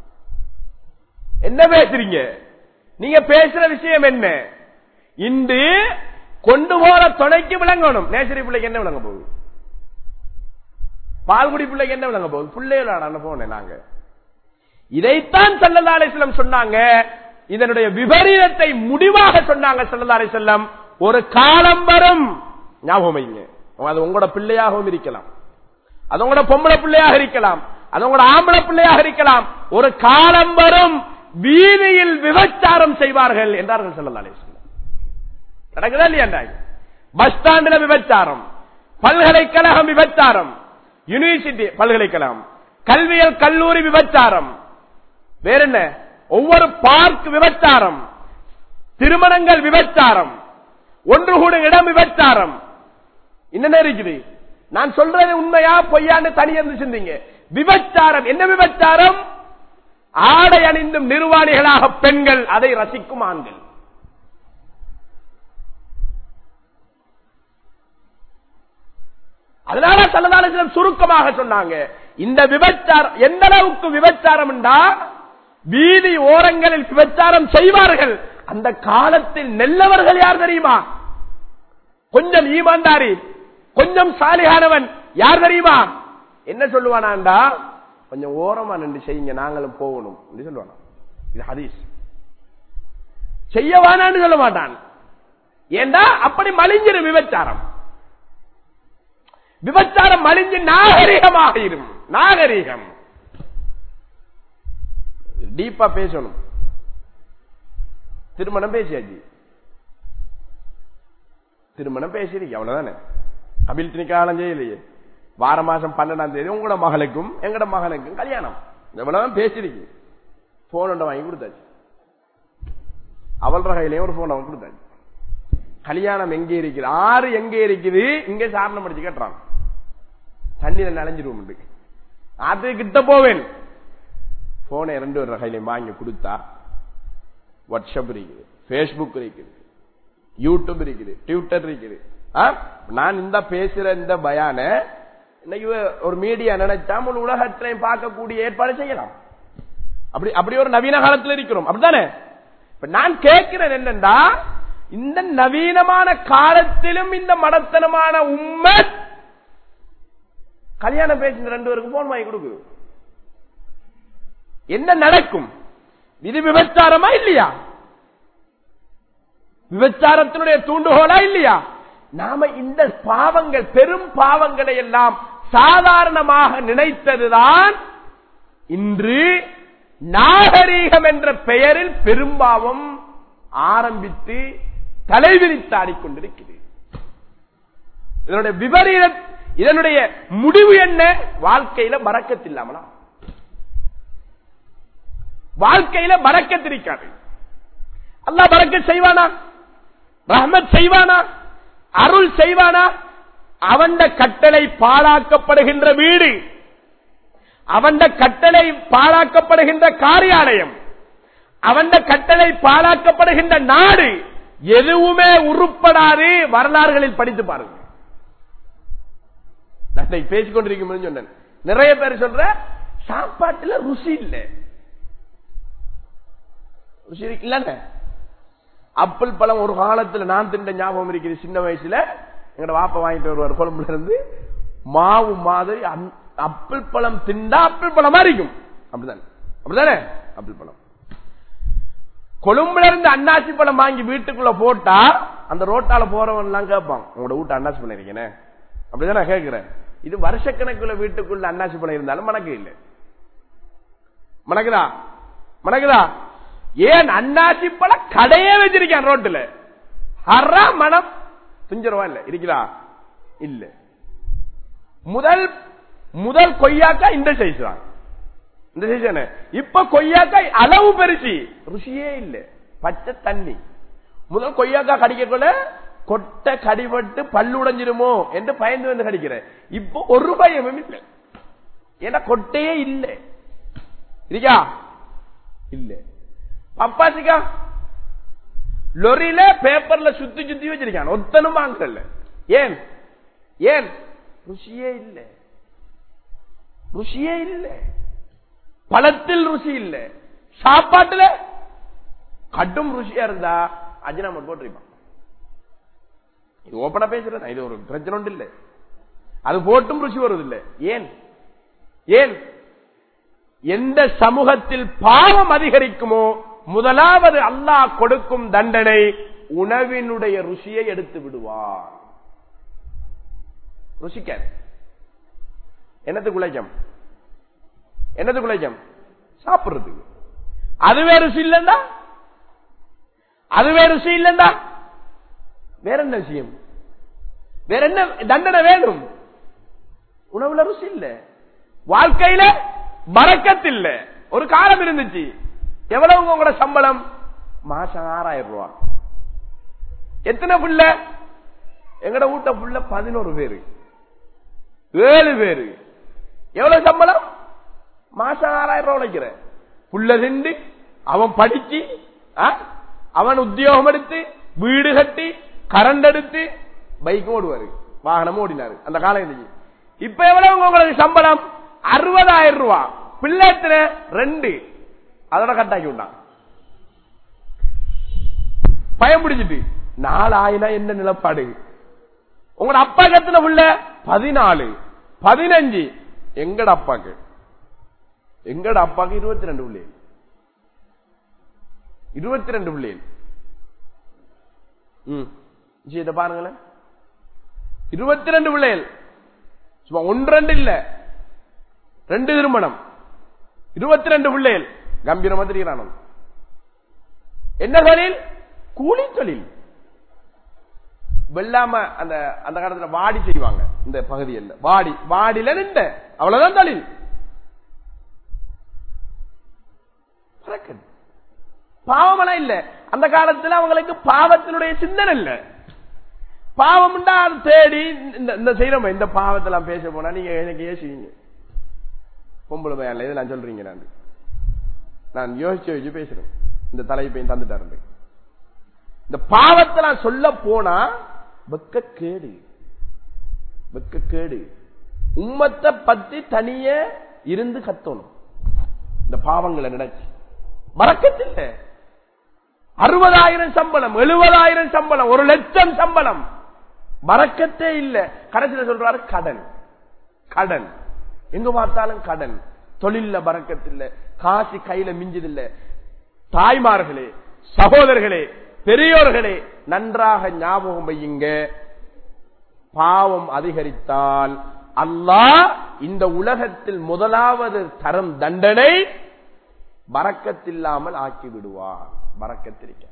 என்ன பேசுறீங்க நீங்க பேசுற விஷயம் என்ன இன்று கொண்டு போற துணைக்கு விளங்கணும் நேசரி பிள்ளைக்கு என்ன விளங்க போகுது பால்குடி பிள்ளைக்கு என்ன விளங்க போகுது பிள்ளைகளான போனேன் நாங்க இதைத்தான் சல்லல்லா அலிஸ்லம் சொன்னாங்க இதனுடைய விபரீதத்தை முடிவாக சொன்னாங்க சல்லல்லா அலிஸ்லம் ஒரு காலம் வரும் ஞாபகம் வைங்க அது உங்களோட பிள்ளையாகவும் இருக்கலாம் அது உங்களோட பொம்பளை பிள்ளையாக இருக்கலாம் அது உங்களோட ஆம்பளை பிள்ளையாக இருக்கலாம் ஒரு காலம் வரும் வீதியில் விபச்சாரம் செய்வார்கள் என்றார்கள் சல்லல்லா அலிஸ்லம் நடக்குதா இல்லையா பஸ் ஸ்டாண்ட்ல விபச்சாரம் பல்கலைக்கழகம் விபச்சாரம் யூனிவர்சிட்டி பல்கலைக்கழகம் கல்வியல் கல்லூரி விபச்சாரம் வேற என்ன ஒவ்வொரு பார்க் விபச்சாரம் திருமணங்கள் விபச்சாரம் ஒன்று கூடும் இடம் விபச்சாரம் என்ன இருக்குது நான் சொல்றது உண்மையா பொய்யான்னு தனியந்து சிந்திங்க விபச்சாரம் என்ன விபச்சாரம் ஆடை அணிந்தும் நிர்வாணிகளாக பெண்கள் அதை ரசிக்கும் ஆண்கள் அதனால சல்லதான சுருக்கமாக சொன்னாங்க இந்த விபச்சாரம் எந்த அளவுக்கு விபச்சாரம் என்றா வீதி ஓரங்களில் விபச்சாரம் செய்வார்கள் அந்த காலத்தில் நெல்லவர்கள் யார் தெரியுமா கொஞ்சம் ஈமான்தாரி கொஞ்சம் சாலிகானவன் யார் தெரியுமா என்ன சொல்லுவானாண்டா கொஞ்சம் ஓரமா நின்று செய்யுங்க நாங்களும் போகணும் என்று சொல்லுவானா இது ஹதீஸ் செய்ய வேணான்னு சொல்ல மாட்டான் ஏண்டா அப்படி மலிஞ்சிரும் விபச்சாரம் விபச்சாரம் மலிஞ்சு நாகரிகமாகிரும் நாகரிகம் டீப்பா பேசணும் திருமணம் பேசியாச்சு திருமணம் பேசிருக்கு அவ்வளவுதானே கபில் திணிக்காலம் செய்யலையே வார மாசம் பன்னெண்டாம் தேதி உங்களோட மகளுக்கும் எங்கட மகனுக்கும் கல்யாணம் எவ்வளவு பேசிருக்கு போன் ஒன்றை வாங்கி கொடுத்தாச்சு அவள் கையிலையும் ஒரு போன் அவன் கொடுத்தாச்சு கல்யாணம் எங்கே இருக்குது ஆறு எங்கே இருக்குது இங்கே சாரணம் அடிச்சு கட்டுறான் தண்ணியில நனைஞ்சிருவோம் அது கிட்ட போவேன் போனை ரெண்டு ஒரு கையிலையும் வாங்கி கொடுத்தா வாட்ஸ்அப் இருக்குது பேஸ்புக் இருக்குது யூடியூப் இருக்குது ட்விட்டர் இருக்குது ஆ? நான் இந்த பேசுற இந்த பயான இன்னைக்கு ஒரு மீடியா நினைச்சா முழு உலகத்திலையும் பார்க்கக்கூடிய ஏற்பாடு செய்யலாம் அப்படி அப்படி ஒரு நவீன காலத்தில் இருக்கிறோம் அப்படித்தானே இப்ப நான் கேட்கிறேன் என்னண்டா இந்த நவீனமான காலத்திலும் இந்த மடத்தனமான உண்மை கல்யாணம் பேசி ரெண்டு பேருக்கு போன் வாங்கி கொடுக்கு என்ன நடக்கும் இது விபச்சாரமா இல்லையா விபச்சாரத்தினுடைய தூண்டுகோலா இல்லையா நாம இந்த பாவங்கள் பெரும் பாவங்களை எல்லாம் சாதாரணமாக நினைத்ததுதான் இன்று நாகரீகம் என்ற பெயரில் பெரும்பாவம் ஆரம்பித்து தலைவிரித்தாடிக் கொண்டிருக்கிறது இதனுடைய விபரீத இதனுடைய முடிவு என்ன வாழ்க்கையில பறக்கத்தில்லாமலா வாழ்க்கையில பறக்கத்திருக்காது அல்லா பறக்க செய்வானா ரஹ்மத் செய்வானா அருள் செய்வானா அவண்ட கட்டளை பாழாக்கப்படுகின்ற வீடு அவண்ட கட்டளை பாழாக்கப்படுகின்ற காரியாலயம் அவண்ட கட்டளை பாழாக்கப்படுகின்ற நாடு எதுவுமே உருப்படாது வரலாறுகளில் படித்து பாருங்க நான் பேசிக் கொண்டிருக்கும் சொன்னேன் நிறைய பேர் சொல்ற சாப்பாட்டுல ருசி இல்லை ருசி இல்ல அப்பிள் பழம் ஒரு காலத்துல நான் திண்ட ஞாபகம் இருக்குது சின்ன வயசுல எங்கட வாப்ப வாங்கிட்டு வருவார் கொழும்புல இருந்து மாவு மாதிரி அந்த அப்பிள் பழம் திண்டா அப்பிள் பழமா இருக்கும் அப்படிதானே அப்படிதானே அப்பிள் பழம் கொழும்புல இருந்து அன்னாசி பழம் வாங்கி வீட்டுக்குள்ள போட்டா அந்த ரோட்டால போறவன் எல்லாம் கேட்பான் உங்களோட வீட்டு அன்னாசி பழம் இருக்கேனே அப்படிதானே கேட்கிறேன் இது வருஷக்கணக்குள்ள வீட்டுக்குள்ள அன்னாசி பழம் இருந்தாலும் மணக்கு இல்லை மணக்குதா மணக்குதா ஏன் அன்னாசி பழம் கடையே வச்சிருக்கான் ரோட்டுல ஹரா மனம் துஞ்சிரவா இல்ல இருக்கிறா இல்ல முதல் முதல் கொய்யாக்கா இந்த சைஸ் தான் இந்த சைஸ் தானே இப்ப கொய்யாக்காய் அளவு பெருசி ருசியே இல்ல பச்சை தண்ணி முதல் கொய்யாக்கா கடிக்கக்குள்ள கொட்டை கடிபட்டு பல்லு உடைஞ்சிருமோ என்று பயந்து வந்து கடிக்கிறேன் இப்போ ஒரு பயமும் இல்லை ஏன்னா கொட்டையே இல்லை இருக்கா இல்ல பப்பாசிக்கா லொரியில பேப்பர்ல சுத்தி சுத்தி வச்சிருக்கான் ஒத்தனும் வாங்கல ஏன் ஏன் ருசியே இல்ல ருசியே இல்ல பழத்தில் ருசி இல்ல சாப்பாட்டுல கடும் ருசியா இருந்தா அஜினாமட் போட்டிருப்பான் இது ஓப்பனா பேசுறேன் இது ஒரு பிரச்சனை ஒன்று இல்லை அது போட்டும் ருசி வருவது இல்லை ஏன் ஏன் எந்த சமூகத்தில் பாவம் அதிகரிக்குமோ முதலாவது அல்லாஹ் கொடுக்கும் தண்டனை உணவினுடைய ருசியை எடுத்து விடுவார் ருசிக்காது என்னது குலைக்கம் என்னது குலைக்கம் சாப்பிடுறதுக்கு அதுவே ருசி இல்லைண்டா அதுவே ருசி இல்லைண்டா வேற என்ன விஷயம் வேற என்ன தண்டனை வேணும் உணவுல ருசி இல்ல வாழ்க்கையில மறக்கத்தில்ல ஒரு காலம் இருந்துச்சு எவ்வளவு உங்களோட சம்பளம் மாசம் ஆறாயிரம் ரூபாய் எத்தனை புள்ள எங்கட வீட்ட புள்ள பதினோரு பேரு ஏழு பேரு எவ்வளவு சம்பளம் மாசம் ஆறாயிரம் ரூபாய் உழைக்கிற புள்ள திண்டு அவன் படிச்சு ஆ? அவன் உத்தியோகம் எடுத்து வீடு கட்டி கரண்ட் எடுத்து பைக்கும் ஓடுவாரு வாகனம் ஓடினாரு அந்த காலம் இருந்துச்சு இப்ப எவ்வளவு உங்களுக்கு சம்பளம் அறுபதாயிரம் ரூபாய் பிள்ளை எத்தனை ரெண்டு அதோட கட்டாக்கி விட்டான் பயம் பிடிச்சிட்டு நாலு ஆயினா என்ன நிலப்பாடு உங்களோட அப்பா கத்துன புள்ள பதினாலு பதினஞ்சு எங்கட அப்பாக்கு எங்கட அப்பாக்கு இருபத்தி ரெண்டு பிள்ளை இருபத்தி ரெண்டு பிள்ளைகள் ம் இதை பாருங்களேன் இருபத்தி ரெண்டு பிள்ளைகள் சும்மா ஒன்று ரெண்டு இல்ல ரெண்டு திருமணம் இருபத்தி ரெண்டு பிள்ளைகள் கம்பீரமா தெரிகிறான் என்ன தொழில் கூலி தொழில் வெள்ளாம அந்த அந்த காலத்துல வாடி செய்வாங்க இந்த பகுதியில் வாடி வாடியில நின்ற அவ்வளவுதான் தொழில் பறக்குது. பாவமெல்லாம் இல்ல அந்த காலத்துல அவங்களுக்கு பாவத்தினுடைய சிந்தனை இல்ல பாவம் அது தேடி இந்த- இந்த செய்யறோம் இந்த பாவத்தெல்லாம் பேச போனா நீங்க எனக்கு ஏசுவீங்க பொம்பளை பையன்ல இதெல்லாம் சொல்றீங்க நான் நான் யோசிச்சு யோசிச்சு பேசுறேன் இந்த தலைப்பையும் தந்துட்டாரு இந்த பாவத்தெல்லாம் சொல்ல போனா வெக்கக்கேடு வெக்கக்கேடு உம்மத்தை பத்தி தனிய இருந்து கத்தணும் இந்த பாவங்களை நினைச்சு மறக்கத்தில்லை அறுபதாயிரம் சம்பளம் எழுபதாயிரம் சம்பளம் ஒரு லட்சம் சம்பளம் மறக்கத்தே இல்ல கடைசியில் சொல்றாரு கடன் கடன் எங்க பார்த்தாலும் கடன் தொழில்ல பறக்கத்தில்ல காசு கையில மிஞ்சதில்ல தாய்மார்களே சகோதரர்களே பெரியோர்களே நன்றாக ஞாபகம் வையுங்க பாவம் அதிகரித்தால் அல்லாஹ் இந்த உலகத்தில் முதலாவது தரும் தண்டனை பறக்கத்தில்லாமல் ஆக்கி விடுவார் பறக்கத்திருக்க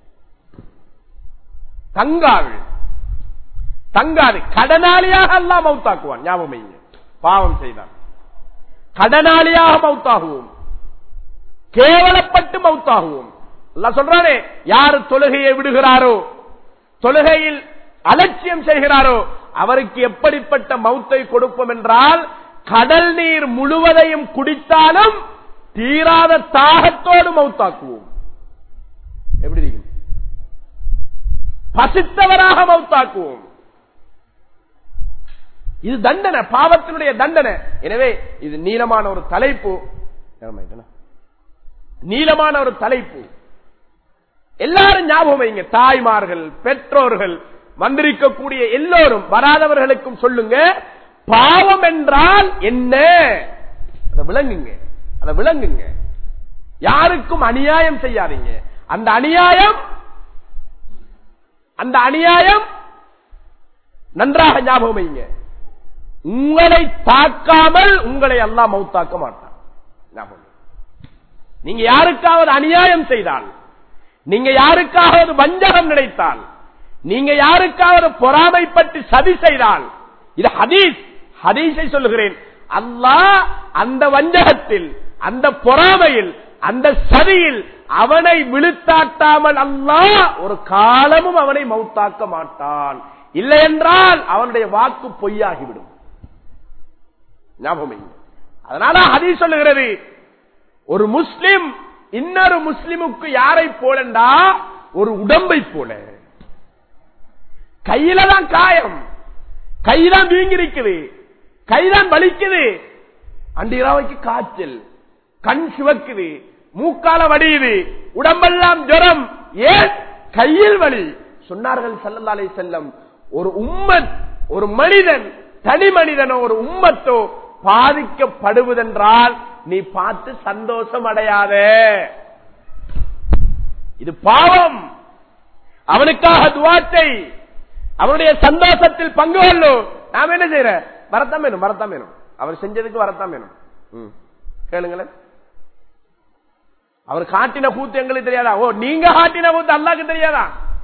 தங்காது தங்காது கடனாளியாக அல்லாஹ் மௌத்தாக்குவான் ஞாபகம் வையுங்க பாவம் செய்தான் கடனாளியாக மௌத்தாகுவோம் கேவலப்பட்டு மௌத்தாகுவோம் அல்லாஹ் சொல்றானே யாரு தொழுகையை விடுகிறாரோ தொழுகையில் அலட்சியம் செய்கிறாரோ அவருக்கு எப்படிப்பட்ட மௌத்தை கொடுப்போம் என்றால் கடல் நீர் முழுவதையும் குடித்தாலும் தீராத தாகத்தோடு மௌத்தாக்குவோம் எப்படி இருக்கும் பசித்தவராக மௌத்தாக்குவோம் இது தண்டனை பாவத்தினுடைய தண்டனை எனவே இது நீளமான ஒரு தலைப்பு நேரமாயிட்டனா? நீளமான ஒரு தலைப்பு எல்லாரும் ஞாபகம் வைங்க தாய்மார்கள் பெற்றோர்கள் வந்திருக்கக்கூடிய எல்லோரும் வராதவர்களுக்கும் சொல்லுங்க பாவம் என்றால் என்ன அதை விளங்குங்க அதை விளங்குங்க யாருக்கும் அநியாயம் செய்யாதீங்க அந்த அநியாயம் அந்த அநியாயம் நன்றாக ஞாபகம் வைங்க உங்களை தாக்காமல் உங்களை எல்லாம் மௌத்தாக்க மாட்டான் ஞாபகம் வைங்க. நீங்க யாருக்காவது அநியாயம் செய்தால் நீங்க யாருக்காவது வஞ்சகம் நினைத்தால் நீங்க யாருக்காவது பொறாமைப்பட்டு சதி செய்தால் இது ஹதீஸ் ஹதீஸை சொல்லுகிறேன் அல்லாஹ் அந்த வஞ்சகத்தில் அந்த பொறாமையில் அந்த சதியில் அவனை விழுத்தாட்டாமல் அல்லாஹ் ஒரு காலமும் அவனை மௌத்தாக்க மாட்டான் இல்லை என்றால் அவனுடைய வாக்கு பொய்யாகிவிடும் ஞாபகம் வைங்க. அதனால ஹதீஸ் சொல்லுகிறது ஒரு முஸ்லிம் இன்னொரு முஸ்லிமுக்கு யாரை போலண்டா ஒரு உடம்பை போல கையில தான் காயம் கைதான் வீங்கிருக்குது கைதான் வலிக்குது அண்டிராவைக்கு காய்ச்சல் கண் சிவக்குது மூக்கால வடியுது உடம்பெல்லாம் ஜுரம் ஏன் கையில் வலி சொன்னார்கள் சல்லல்லா அலைஹி செல்லம் ஒரு உம்மத் ஒரு மனிதன் தனி மனிதனோ ஒரு உம்மத்தோ பாதிக்கப்படுவதென்றால் நீ பார்த்து சந்தோஷம் அடையாதே இது பாவம் அவனுக்காக துவாத்தை அவனுடைய சந்தோஷத்தில் பங்கு கொள்ளும் நாம என்ன செய்யற வரத்தான் வேணும் வரத்தான் வேணும் அவர் செஞ்சதுக்கு வரத்தான் வேணும் ம். கேளுங்களேன் அவர் காட்டின கூத்து எங்களுக்கு தெரியாதா ஓ நீங்க காட்டின கூத்து அல்லாக்கு தெரியாதா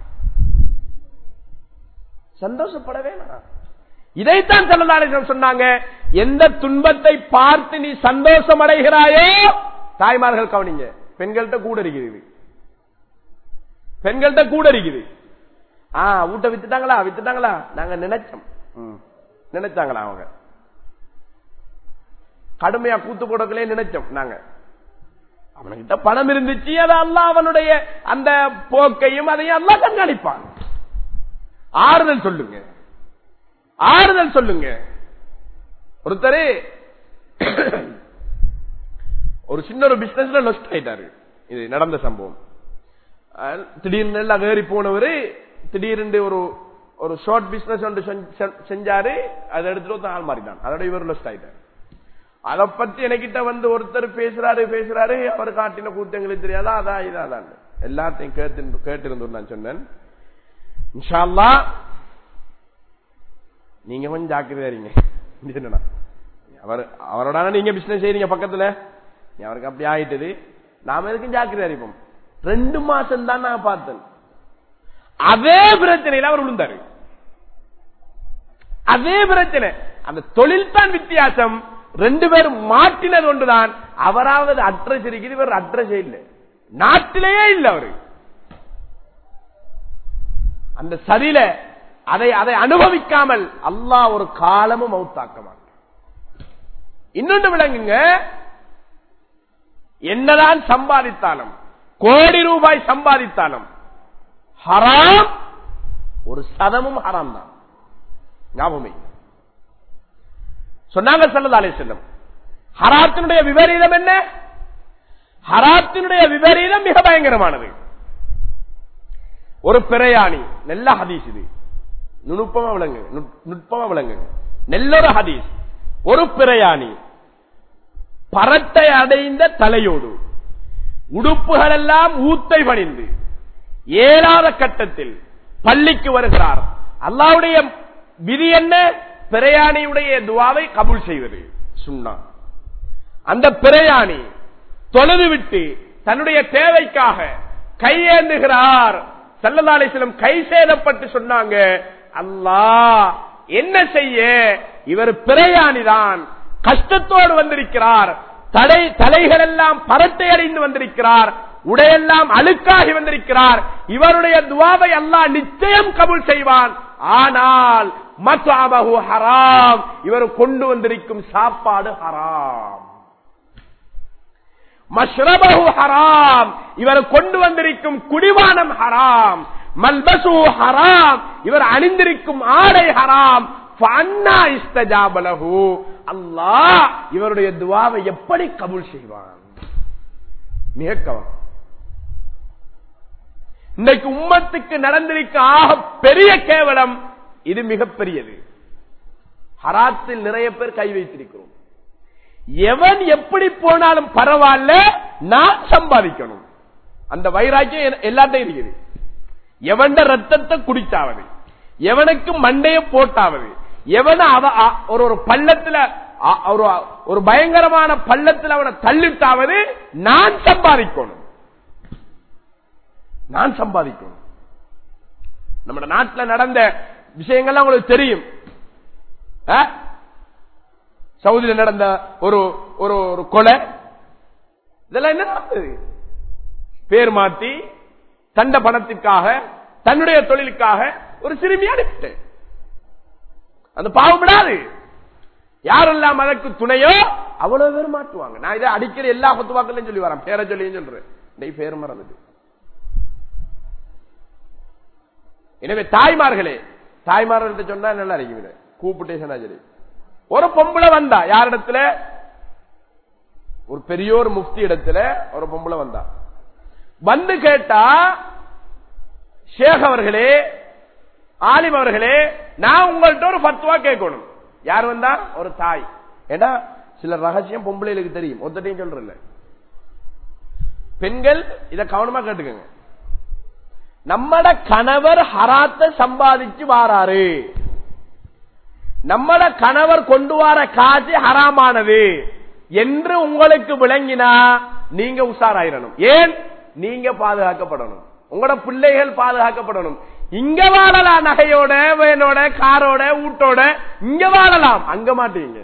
சந்தோஷப்பட வேணாம் இதைத்தான் செல்லதாலேசன் சொன்னாங்க எந்த துன்பத்தை பார்த்து நீ சந்தோஷம் அடைகிறாயோ தாய்மார்கள் கவனிங்க பெண்கள்கிட்ட கூட இருக்குது பெண்கள்கிட்ட கூட இருக்குது ஆ வீட்டை வித்துட்டாங்களா வித்துட்டாங்களா நாங்க நினைச்சோம் ம். நினைச்சாங்களா அவங்க கடுமையா கூத்து கொடுக்கலே நினைச்சோம் நாங்க அவன்கிட்ட பணம் இருந்துச்சு அதை அல்லாஹ் அவனுடைய அந்த போக்கையும் அதையும் எல்லாம் கண்காணிப்பான் ஆறுதல் சொல்லுங்க ஆறுதல் சொல்லுங்க ஒருத்தரு ஒரு சின்ன ஒரு பிசினஸ்ல லொஸ்ட் ஆயிட்டாரு இது நடந்த சம்பவம் அஹ் திடீர்னு எல்லாம் ஏறி போனவரு திடீர்னு ஒரு ஒரு ஷார்ட் பிசினஸ் ஒன்று செஞ்ச- செஞ்சாரு அதை எடுத்துட்டு ஒருத்தன் ஆள் மாறினான் அதோட இவர் லொஸ்ட் ஆயிட்டாரு அதை பத்தி எனக்கிட்ட வந்து ஒருத்தர் பேசுறாரு பேசுறாரு அவர் காட்டின கூத்து எங்களுக்கு தெரியாதா அதான் இதா அதான் எல்லாத்தையும் கேட்டு கேட்டிருந்தோம் நான் சொன்னேன் இன்ஷா அல்லாஹ் நீங்க கொஞ்சம் ஜாக்கிரதையா இருங்க இது என்னன்னா அவர் அவரோட நீங்க பிசினஸ் செய்றீங்க பக்கத்துல நீ அவருக்கு அப்படி ஆயிட்டது நாம எதுக்கும் ஜாக்கிரதையா இருப்போம் ரெண்டு மாசம் தான் நான் பார்த்தேன் அதே பிரச்சனையில அவர் விழுந்தாரு அதே பிரச்சனை அந்த தொழில் தான் வித்தியாசம் ரெண்டு பேரும் மாட்டினது ஒன்றுதான் அவராவது அட்ரஸ் இருக்குது இவர் அட்ரஸ் இல்லை நாட்டிலேயே இல்லை அவரு அந்த சரியில அதை அதை அனுபவிக்காமல் அல்லாஹ் ஒரு காலமும் மௌத்தாக்க மாட்டான் இன்னொன்று விளங்குங்க என்னதான் சம்பாதித்தாலும் கோடி ரூபாய் சம்பாதித்தாலும் ஹராம் ஒரு சதமும் ஹராம் தான் ஞாபகம் வைங்க. சொன்னாங்க சல்லல்லாஹு அலைஹி வஸல்லம் ஹராத்தினுடைய விபரீதம் என்ன ஹராத்தினுடைய விபரீதம் மிக பயங்கரமானது ஒரு பிரயாணி நல்ல ஹதீஸ் இது நுணுப்பமா விளங்கு நுட்பமா விளங்கு நெல்லொரு ஹதீஸ் ஒரு பிரயாணி பரட்டை அடைந்த தலையோடு உடுப்புகள் எல்லாம் ஊத்தை பணிந்து ஏழாத கட்டத்தில் பள்ளிக்கு வருகிறார் அல்லாவுடைய விதி என்ன பிரயாணியுடைய துவாவை கபூல் செய்வது சுண்ணா அந்த பிரயாணி தொழுது விட்டு தன்னுடைய தேவைக்காக கையேந்துகிறார் செல்லதாலேசிலம் கை சேதப்பட்டு சொன்னாங்க அல்லாஹ் என்ன செய்ய இவர் பிரயாணிதான் கஷ்டத்தோடு வந்திருக்கிறார் தடை தலைகள் எல்லாம் பரட்டை அடைந்து வந்திருக்கிறார் உடையெல்லாம் அழுக்காகி வந்திருக்கிறார் இவருடைய துவாவை அல்லாஹ் நிச்சயம் கபூல் செய்வான் ஆனால் மத்வாபஹு ஹராம் இவர் கொண்டு வந்திருக்கும் சாப்பாடு ஹராம் மஷ்ரபஹு ஹராம் இவர் கொண்டு வந்திருக்கும் குடிவானம் ஹராம் மல்பசு ஹராம் இவர் அணிந்திருக்கும் ஆடை ஹராம் ஃபஅன்னா இஸ்தஜாபலஹு அல்லாஹ் இவருடைய துவாவை எப்படி கபூல் செய்வான் மிக கவனம் இன்றைக்கு உம்மத்துக்கு நடந்திருக்க ஆக பெரிய கேவலம் இது மிகப்பெரியது ஹராத்தில் நிறைய பேர் கை வைத்திருக்கிறோம் எவன் எப்படி போனாலும் பரவாயில்ல நான் சம்பாதிக்கணும் அந்த வைராக்கியம் எ- எல்லாத்தையும் இருக்குது எவன் ரத்தத்தை குடித்தாவது எவனுக்கு மண்டைய போட்டாவது எவன அவ அ- ஒரு ஒரு பள்ளத்துல அ- ஒரு ஒரு பயங்கரமான பள்ளத்தில் அவனை தள்ளிட்டாவது நான் சம்பாதிக்கணும் நான் சம்பாதிக்கணும் நம்ம நாட்டில் நடந்த விஷயங்கள்லாம் உங்களுக்கு தெரியும் ஆ? சவுதியில் நடந்த ஒரு ஒரு ஒரு கொலை இதெல்லாம் என்ன நடந்தது பேர் மாத்தி தண்ட பணத்திற்காக தன்னுடைய தொழிலுக்காக ஒரு சிறுமி அனுப்பிட்டு அந்த பாவம் விடாது யாரெல்லாம் அதற்கு துணையோ அவ்வளவு பேர் மாட்டுவாங்க நான் இதை அடிக்கிற எல்லா பத்துவாக்களையும் சொல்லி வரேன் பேரை சொல்லியும் சொல்றேன் இன்னைக்கு பேர் மறந்துட்டு எனவே தாய்மார்களே தாய்மார்கள்ட்ட சொன்னா நல்லா இருக்கும் கூப்பிட்டே சொன்னா சரி ஒரு பொம்பளை வந்தா யாரிடத்துல ஒரு பெரியோர் முஃப்தி இடத்துல ஒரு பொம்பளை வந்தா வந்து கேட்டா ஷேக் அவர்களே ஆலிம் அவர்களே நான் உங்கள்ட்ட ஒரு பத்துவா கேட்கணும் யார் வந்தா ஒரு தாய் ஏன்னா சில ரகசியம் பொம்பளைகளுக்கு தெரியும் ஒத்தட்டையும் சொல்றல பெண்கள் இத கவனமா கேட்டுக்கங்க நம்மட கணவர் ஹராத்த சம்பாதிச்சு வாராரு நம்மட கணவர் கொண்டு வர காசு ஹராமானது என்று உங்களுக்கு விளங்கினா நீங்க உஷாராயிரணும் ஏன் நீங்க பாதுகாக்கப்படணும் உங்களோட பிள்ளைகள் பாதுகாக்கப்படணும் இங்க வாழலாம் நகையோட வேனோட காரோட வீட்டோட இங்க வாழலாம் அங்க மாட்டீங்க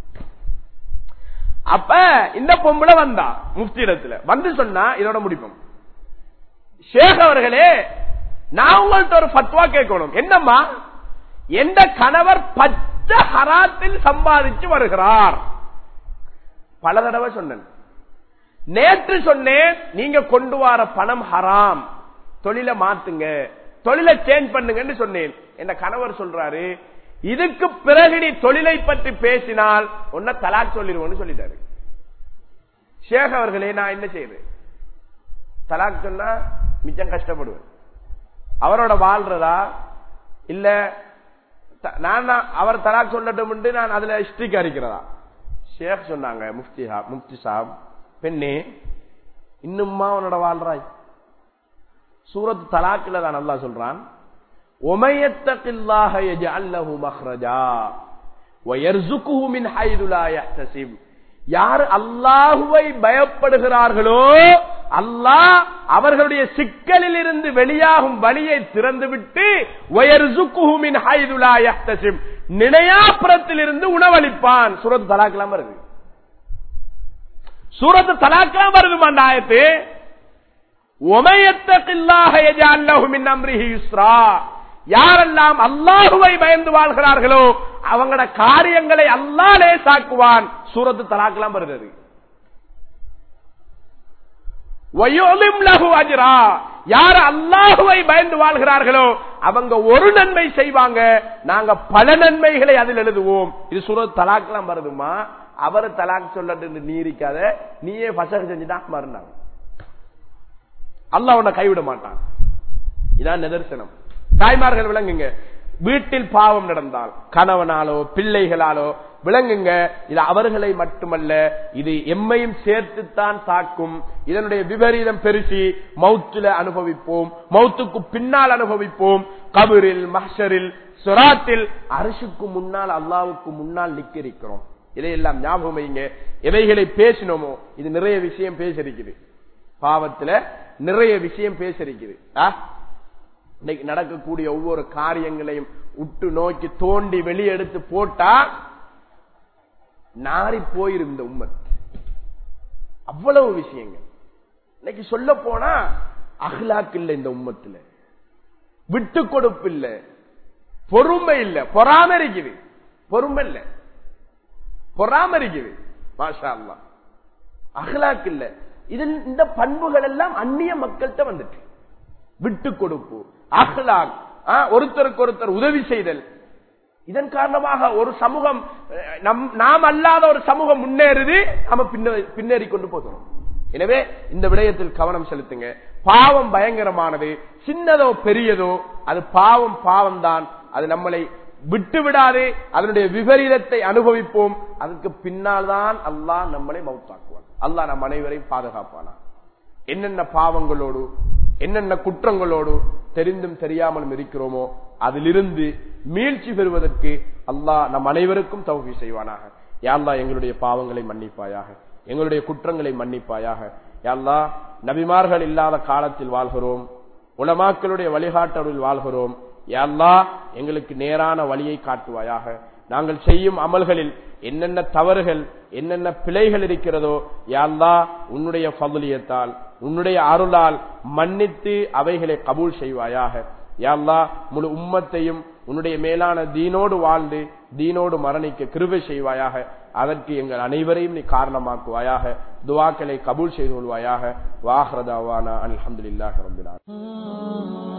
அப்ப இந்த பொம்பளை வந்தா முஃப்தி இடத்துல வந்து சொன்னா இதோட முடிப்போம் ஷேக் அவர்களே நான் உங்கள்ட்ட ஒரு பத்வா கேட்கணும் என்னம்மா எந்த கணவர் பச்சை ஹராத்தில் சம்பாதிச்சு வருகிறார் பல தடவை சொன்னேன் நேற்று சொன்னேன் நீங்க கொண்டு வர பணம் ஹராம் தொழிலை மாத்துங்க தொழிலை சேஞ்ச் பண்ணுங்கன்னு சொன்னேன் என் கணவர் சொல்றாரு இதுக்கு பிறகு நீ தொழிலை பற்றி பேசினால் உன்ன தலாக் சொல்லிடுவோம்னு சொல்லிட்டாரு ஷேக் அவர்களே நான் என்ன செய்யுது தலாக் சொன்னா மிச்சம் கஷ்டப்படுவேன் அவரோட வாழ்றதா இல்ல த- நான் தான் அவர் தலாக் சொல்லட்டும் நான் அதுல ஸ்ட்ரிக் அடிக்கிறதா ஷேக் சொன்னாங்க முஃப்தி ஹா- முஃப்தி சாப் பெண்ணே இன்னும்மா உன்னோட வாழ்றாய் சூரத் தலாக்கில தான் நல்லா சொல்றான் ஒமையத்தகில்லாஹ யஜஅல்லஹு மக்ரஜா வயர்சுகுஹு மின் ஹைது லா யஹ்தசிப் யார் அல்லாஹுவை பயப்படுகிறார்களோ அல்லாஹ் அவர்களுடைய சிக்கலில் இருந்து வெளியாகும் வழியை திறந்துவிட்டு வயர்சுகுஹு மின் ஹைது லா யஹ்தசிப் நினையாப்புறத்தில் இருந்து உணவளிப்பான் சூரத் தலாக்லாம் வருது சூரத்து தலாக்லாம் வருது அந்த ஆயத்து ஒமையத்தகில்லாஹ யஜஅல்லஹு மின் அம்ரிஹி யுஸ்ரா யாரெல்லாம் அல்லாஹுவை பயந்து வாழ்கிறார்களோ அவங்களோட காரியங்களை அல்லாஹ் லேசாக்குவான் சூரத்து தலாக்கெல்லாம் வருது வயோலிம் லஹு அஜ்ரா யார் அல்லாஹுவை பயந்து வாழ்கிறார்களோ அவங்க ஒரு நன்மை செய்வாங்க நாங்க பல நன்மைகளை அதில் எழுதுவோம் இது சூரத் தலாக்கெல்லாம் வருதுமா அவர் தலாக் சொல்லட்டு நீரிக்காத நீயே பசங்க செஞ்சுட்டா மறுநாள் அல்லாஹ் உன்னை கைவிட மாட்டான் இதான் நிதர்சனம் தாய்மார்கள் விளங்குங்க வீட்டில் பாவம் நடந்தால் கணவனாலோ பிள்ளைகளாலோ விளங்குங்க இது அவர்களை மட்டுமல்ல இது எம்மையும் சேர்த்துத்தான் தாக்கும் இதனுடைய விபரீதம் பெருசி மௌத்துல அனுபவிப்போம் மௌத்துக்கு பின்னால் அனுபவிப்போம் கபரில் மஹரில் சுராத்தில் அரசுக்கு முன்னால் அல்லாவுக்கு முன்னால் நிக்கிறோம் இதையெல்லாம் ஞாபகம் வைங்க எவைகளை பேசினோமோ இது நிறைய விஷயம் பேசிருக்குது பாவத்துல நிறைய விஷயம் பேசிருக்குது ஆ? இன்னைக்கு நடக்கக்கூடிய ஒவ்வொரு காரியங்களையும் உற்று நோக்கி தோண்டி வெளியெடுத்து போட்டா நாரி போயிரும் இந்த உம்மத் அவ்வளவு விஷயங்கள் இன்னைக்கு சொல்ல போனா அஹ்லாக் இல்ல இந்த உம்மத்துல விட்டு கொடுப்பு இல்ல பொறுமை இல்ல பொறாம இருக்குது பொறுமை இல்ல பொறாம இருக்குது மாஷா அல்லாஹ் அஹ்லாக் இல்ல இதில் இந்த பண்புகள் எல்லாம் அந்நிய மக்கள்கிட்ட வந்துட்டு விட்டு கொடுப்பு அஹ்லாக் ஆ, ஒருத்தருக்கு ஒருத்தர் உதவி செய்தல் இதன் காரணமாக ஒரு சமூகம் அஹ், நம் நாம் அல்லாத ஒரு சமூகம் முன்னேறுது நாம பின்ன- பின்னேறி கொண்டு போகிறோம் எனவே இந்த விடயத்தில் கவனம் செலுத்துங்க பாவம் பயங்கரமானது சின்னதோ பெரியதோ அது பாவம் பாவம் தான் அது நம்மளை விட்டு விடாது அதனுடைய விபரீதத்தை அனுபவிப்போம் அதுக்கு பின்னால் தான் அல்லாஹ் நம்மளை மௌத்தாக்குவான் அல்லாஹ் நம் அனைவரையும் பாதுகாப்பானா என்னென்ன பாவங்களோடு என்னென்ன குற்றங்களோடு தெரிந்தும் தெரியாமலும் இருக்கிறோமோ அதிலிருந்து மீழ்ச்சி பெறுவதற்கு அல்லாஹ் நம் அனைவருக்கும் தௌகி செய்வானாக யாழ்லா எங்களுடைய பாவங்களை மன்னிப்பாயாக எங்களுடைய குற்றங்களை மன்னிப்பாயாக யாழ்லா நபிமார்கள் இல்லாத காலத்தில் வாழ்கிறோம் உலமாக்களுடைய வழிகாட்டலில் வாழ்கிறோம் யாழ்லா எங்களுக்கு நேரான வழியை காட்டுவாயாக நாங்கள் செய்யும் அமல்களில் என்னென்ன தவறுகள் என்னென்ன பிழைகள் இருக்கிறதோ யாழ்லா உன்னுடைய பகுலியத்தால் உன்னுடைய அருளால் மன்னித்து அவைகளை கபூல் செய்வாயாக யாழ்லா முழு உம்மத்தையும் உன்னுடைய மேலான தீனோடு வாழ்ந்து தீனோடு மரணிக்க கிருபை செய்வாயாக அதற்கு எங்கள் அனைவரையும் நீ காரணமாக்குவாயாக துவாக்களை கபூல் செய்து கொள்வாயாக வாஹ்ரதாவானா அல்ஹம்துலில்லாஹி ரப்பில் ஆலமீன்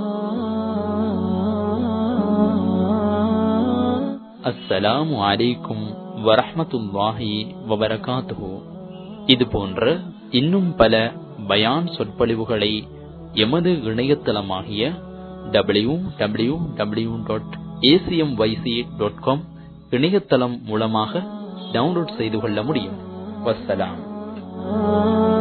அஸ்ஸலாமு அலைக்கும் வரஹ்மத்துல்லாஹி வபரகாத்துஹு இது போன்ற இன்னும் பல பயான் சொற்பொழிவுகளை எமது இணையதளமாகிய W W W dot ACM YC dot com இணையதளம் மூலமாக டவுன்லோட் செய்து கொள்ள முடியும் வஸ்ஸலாம்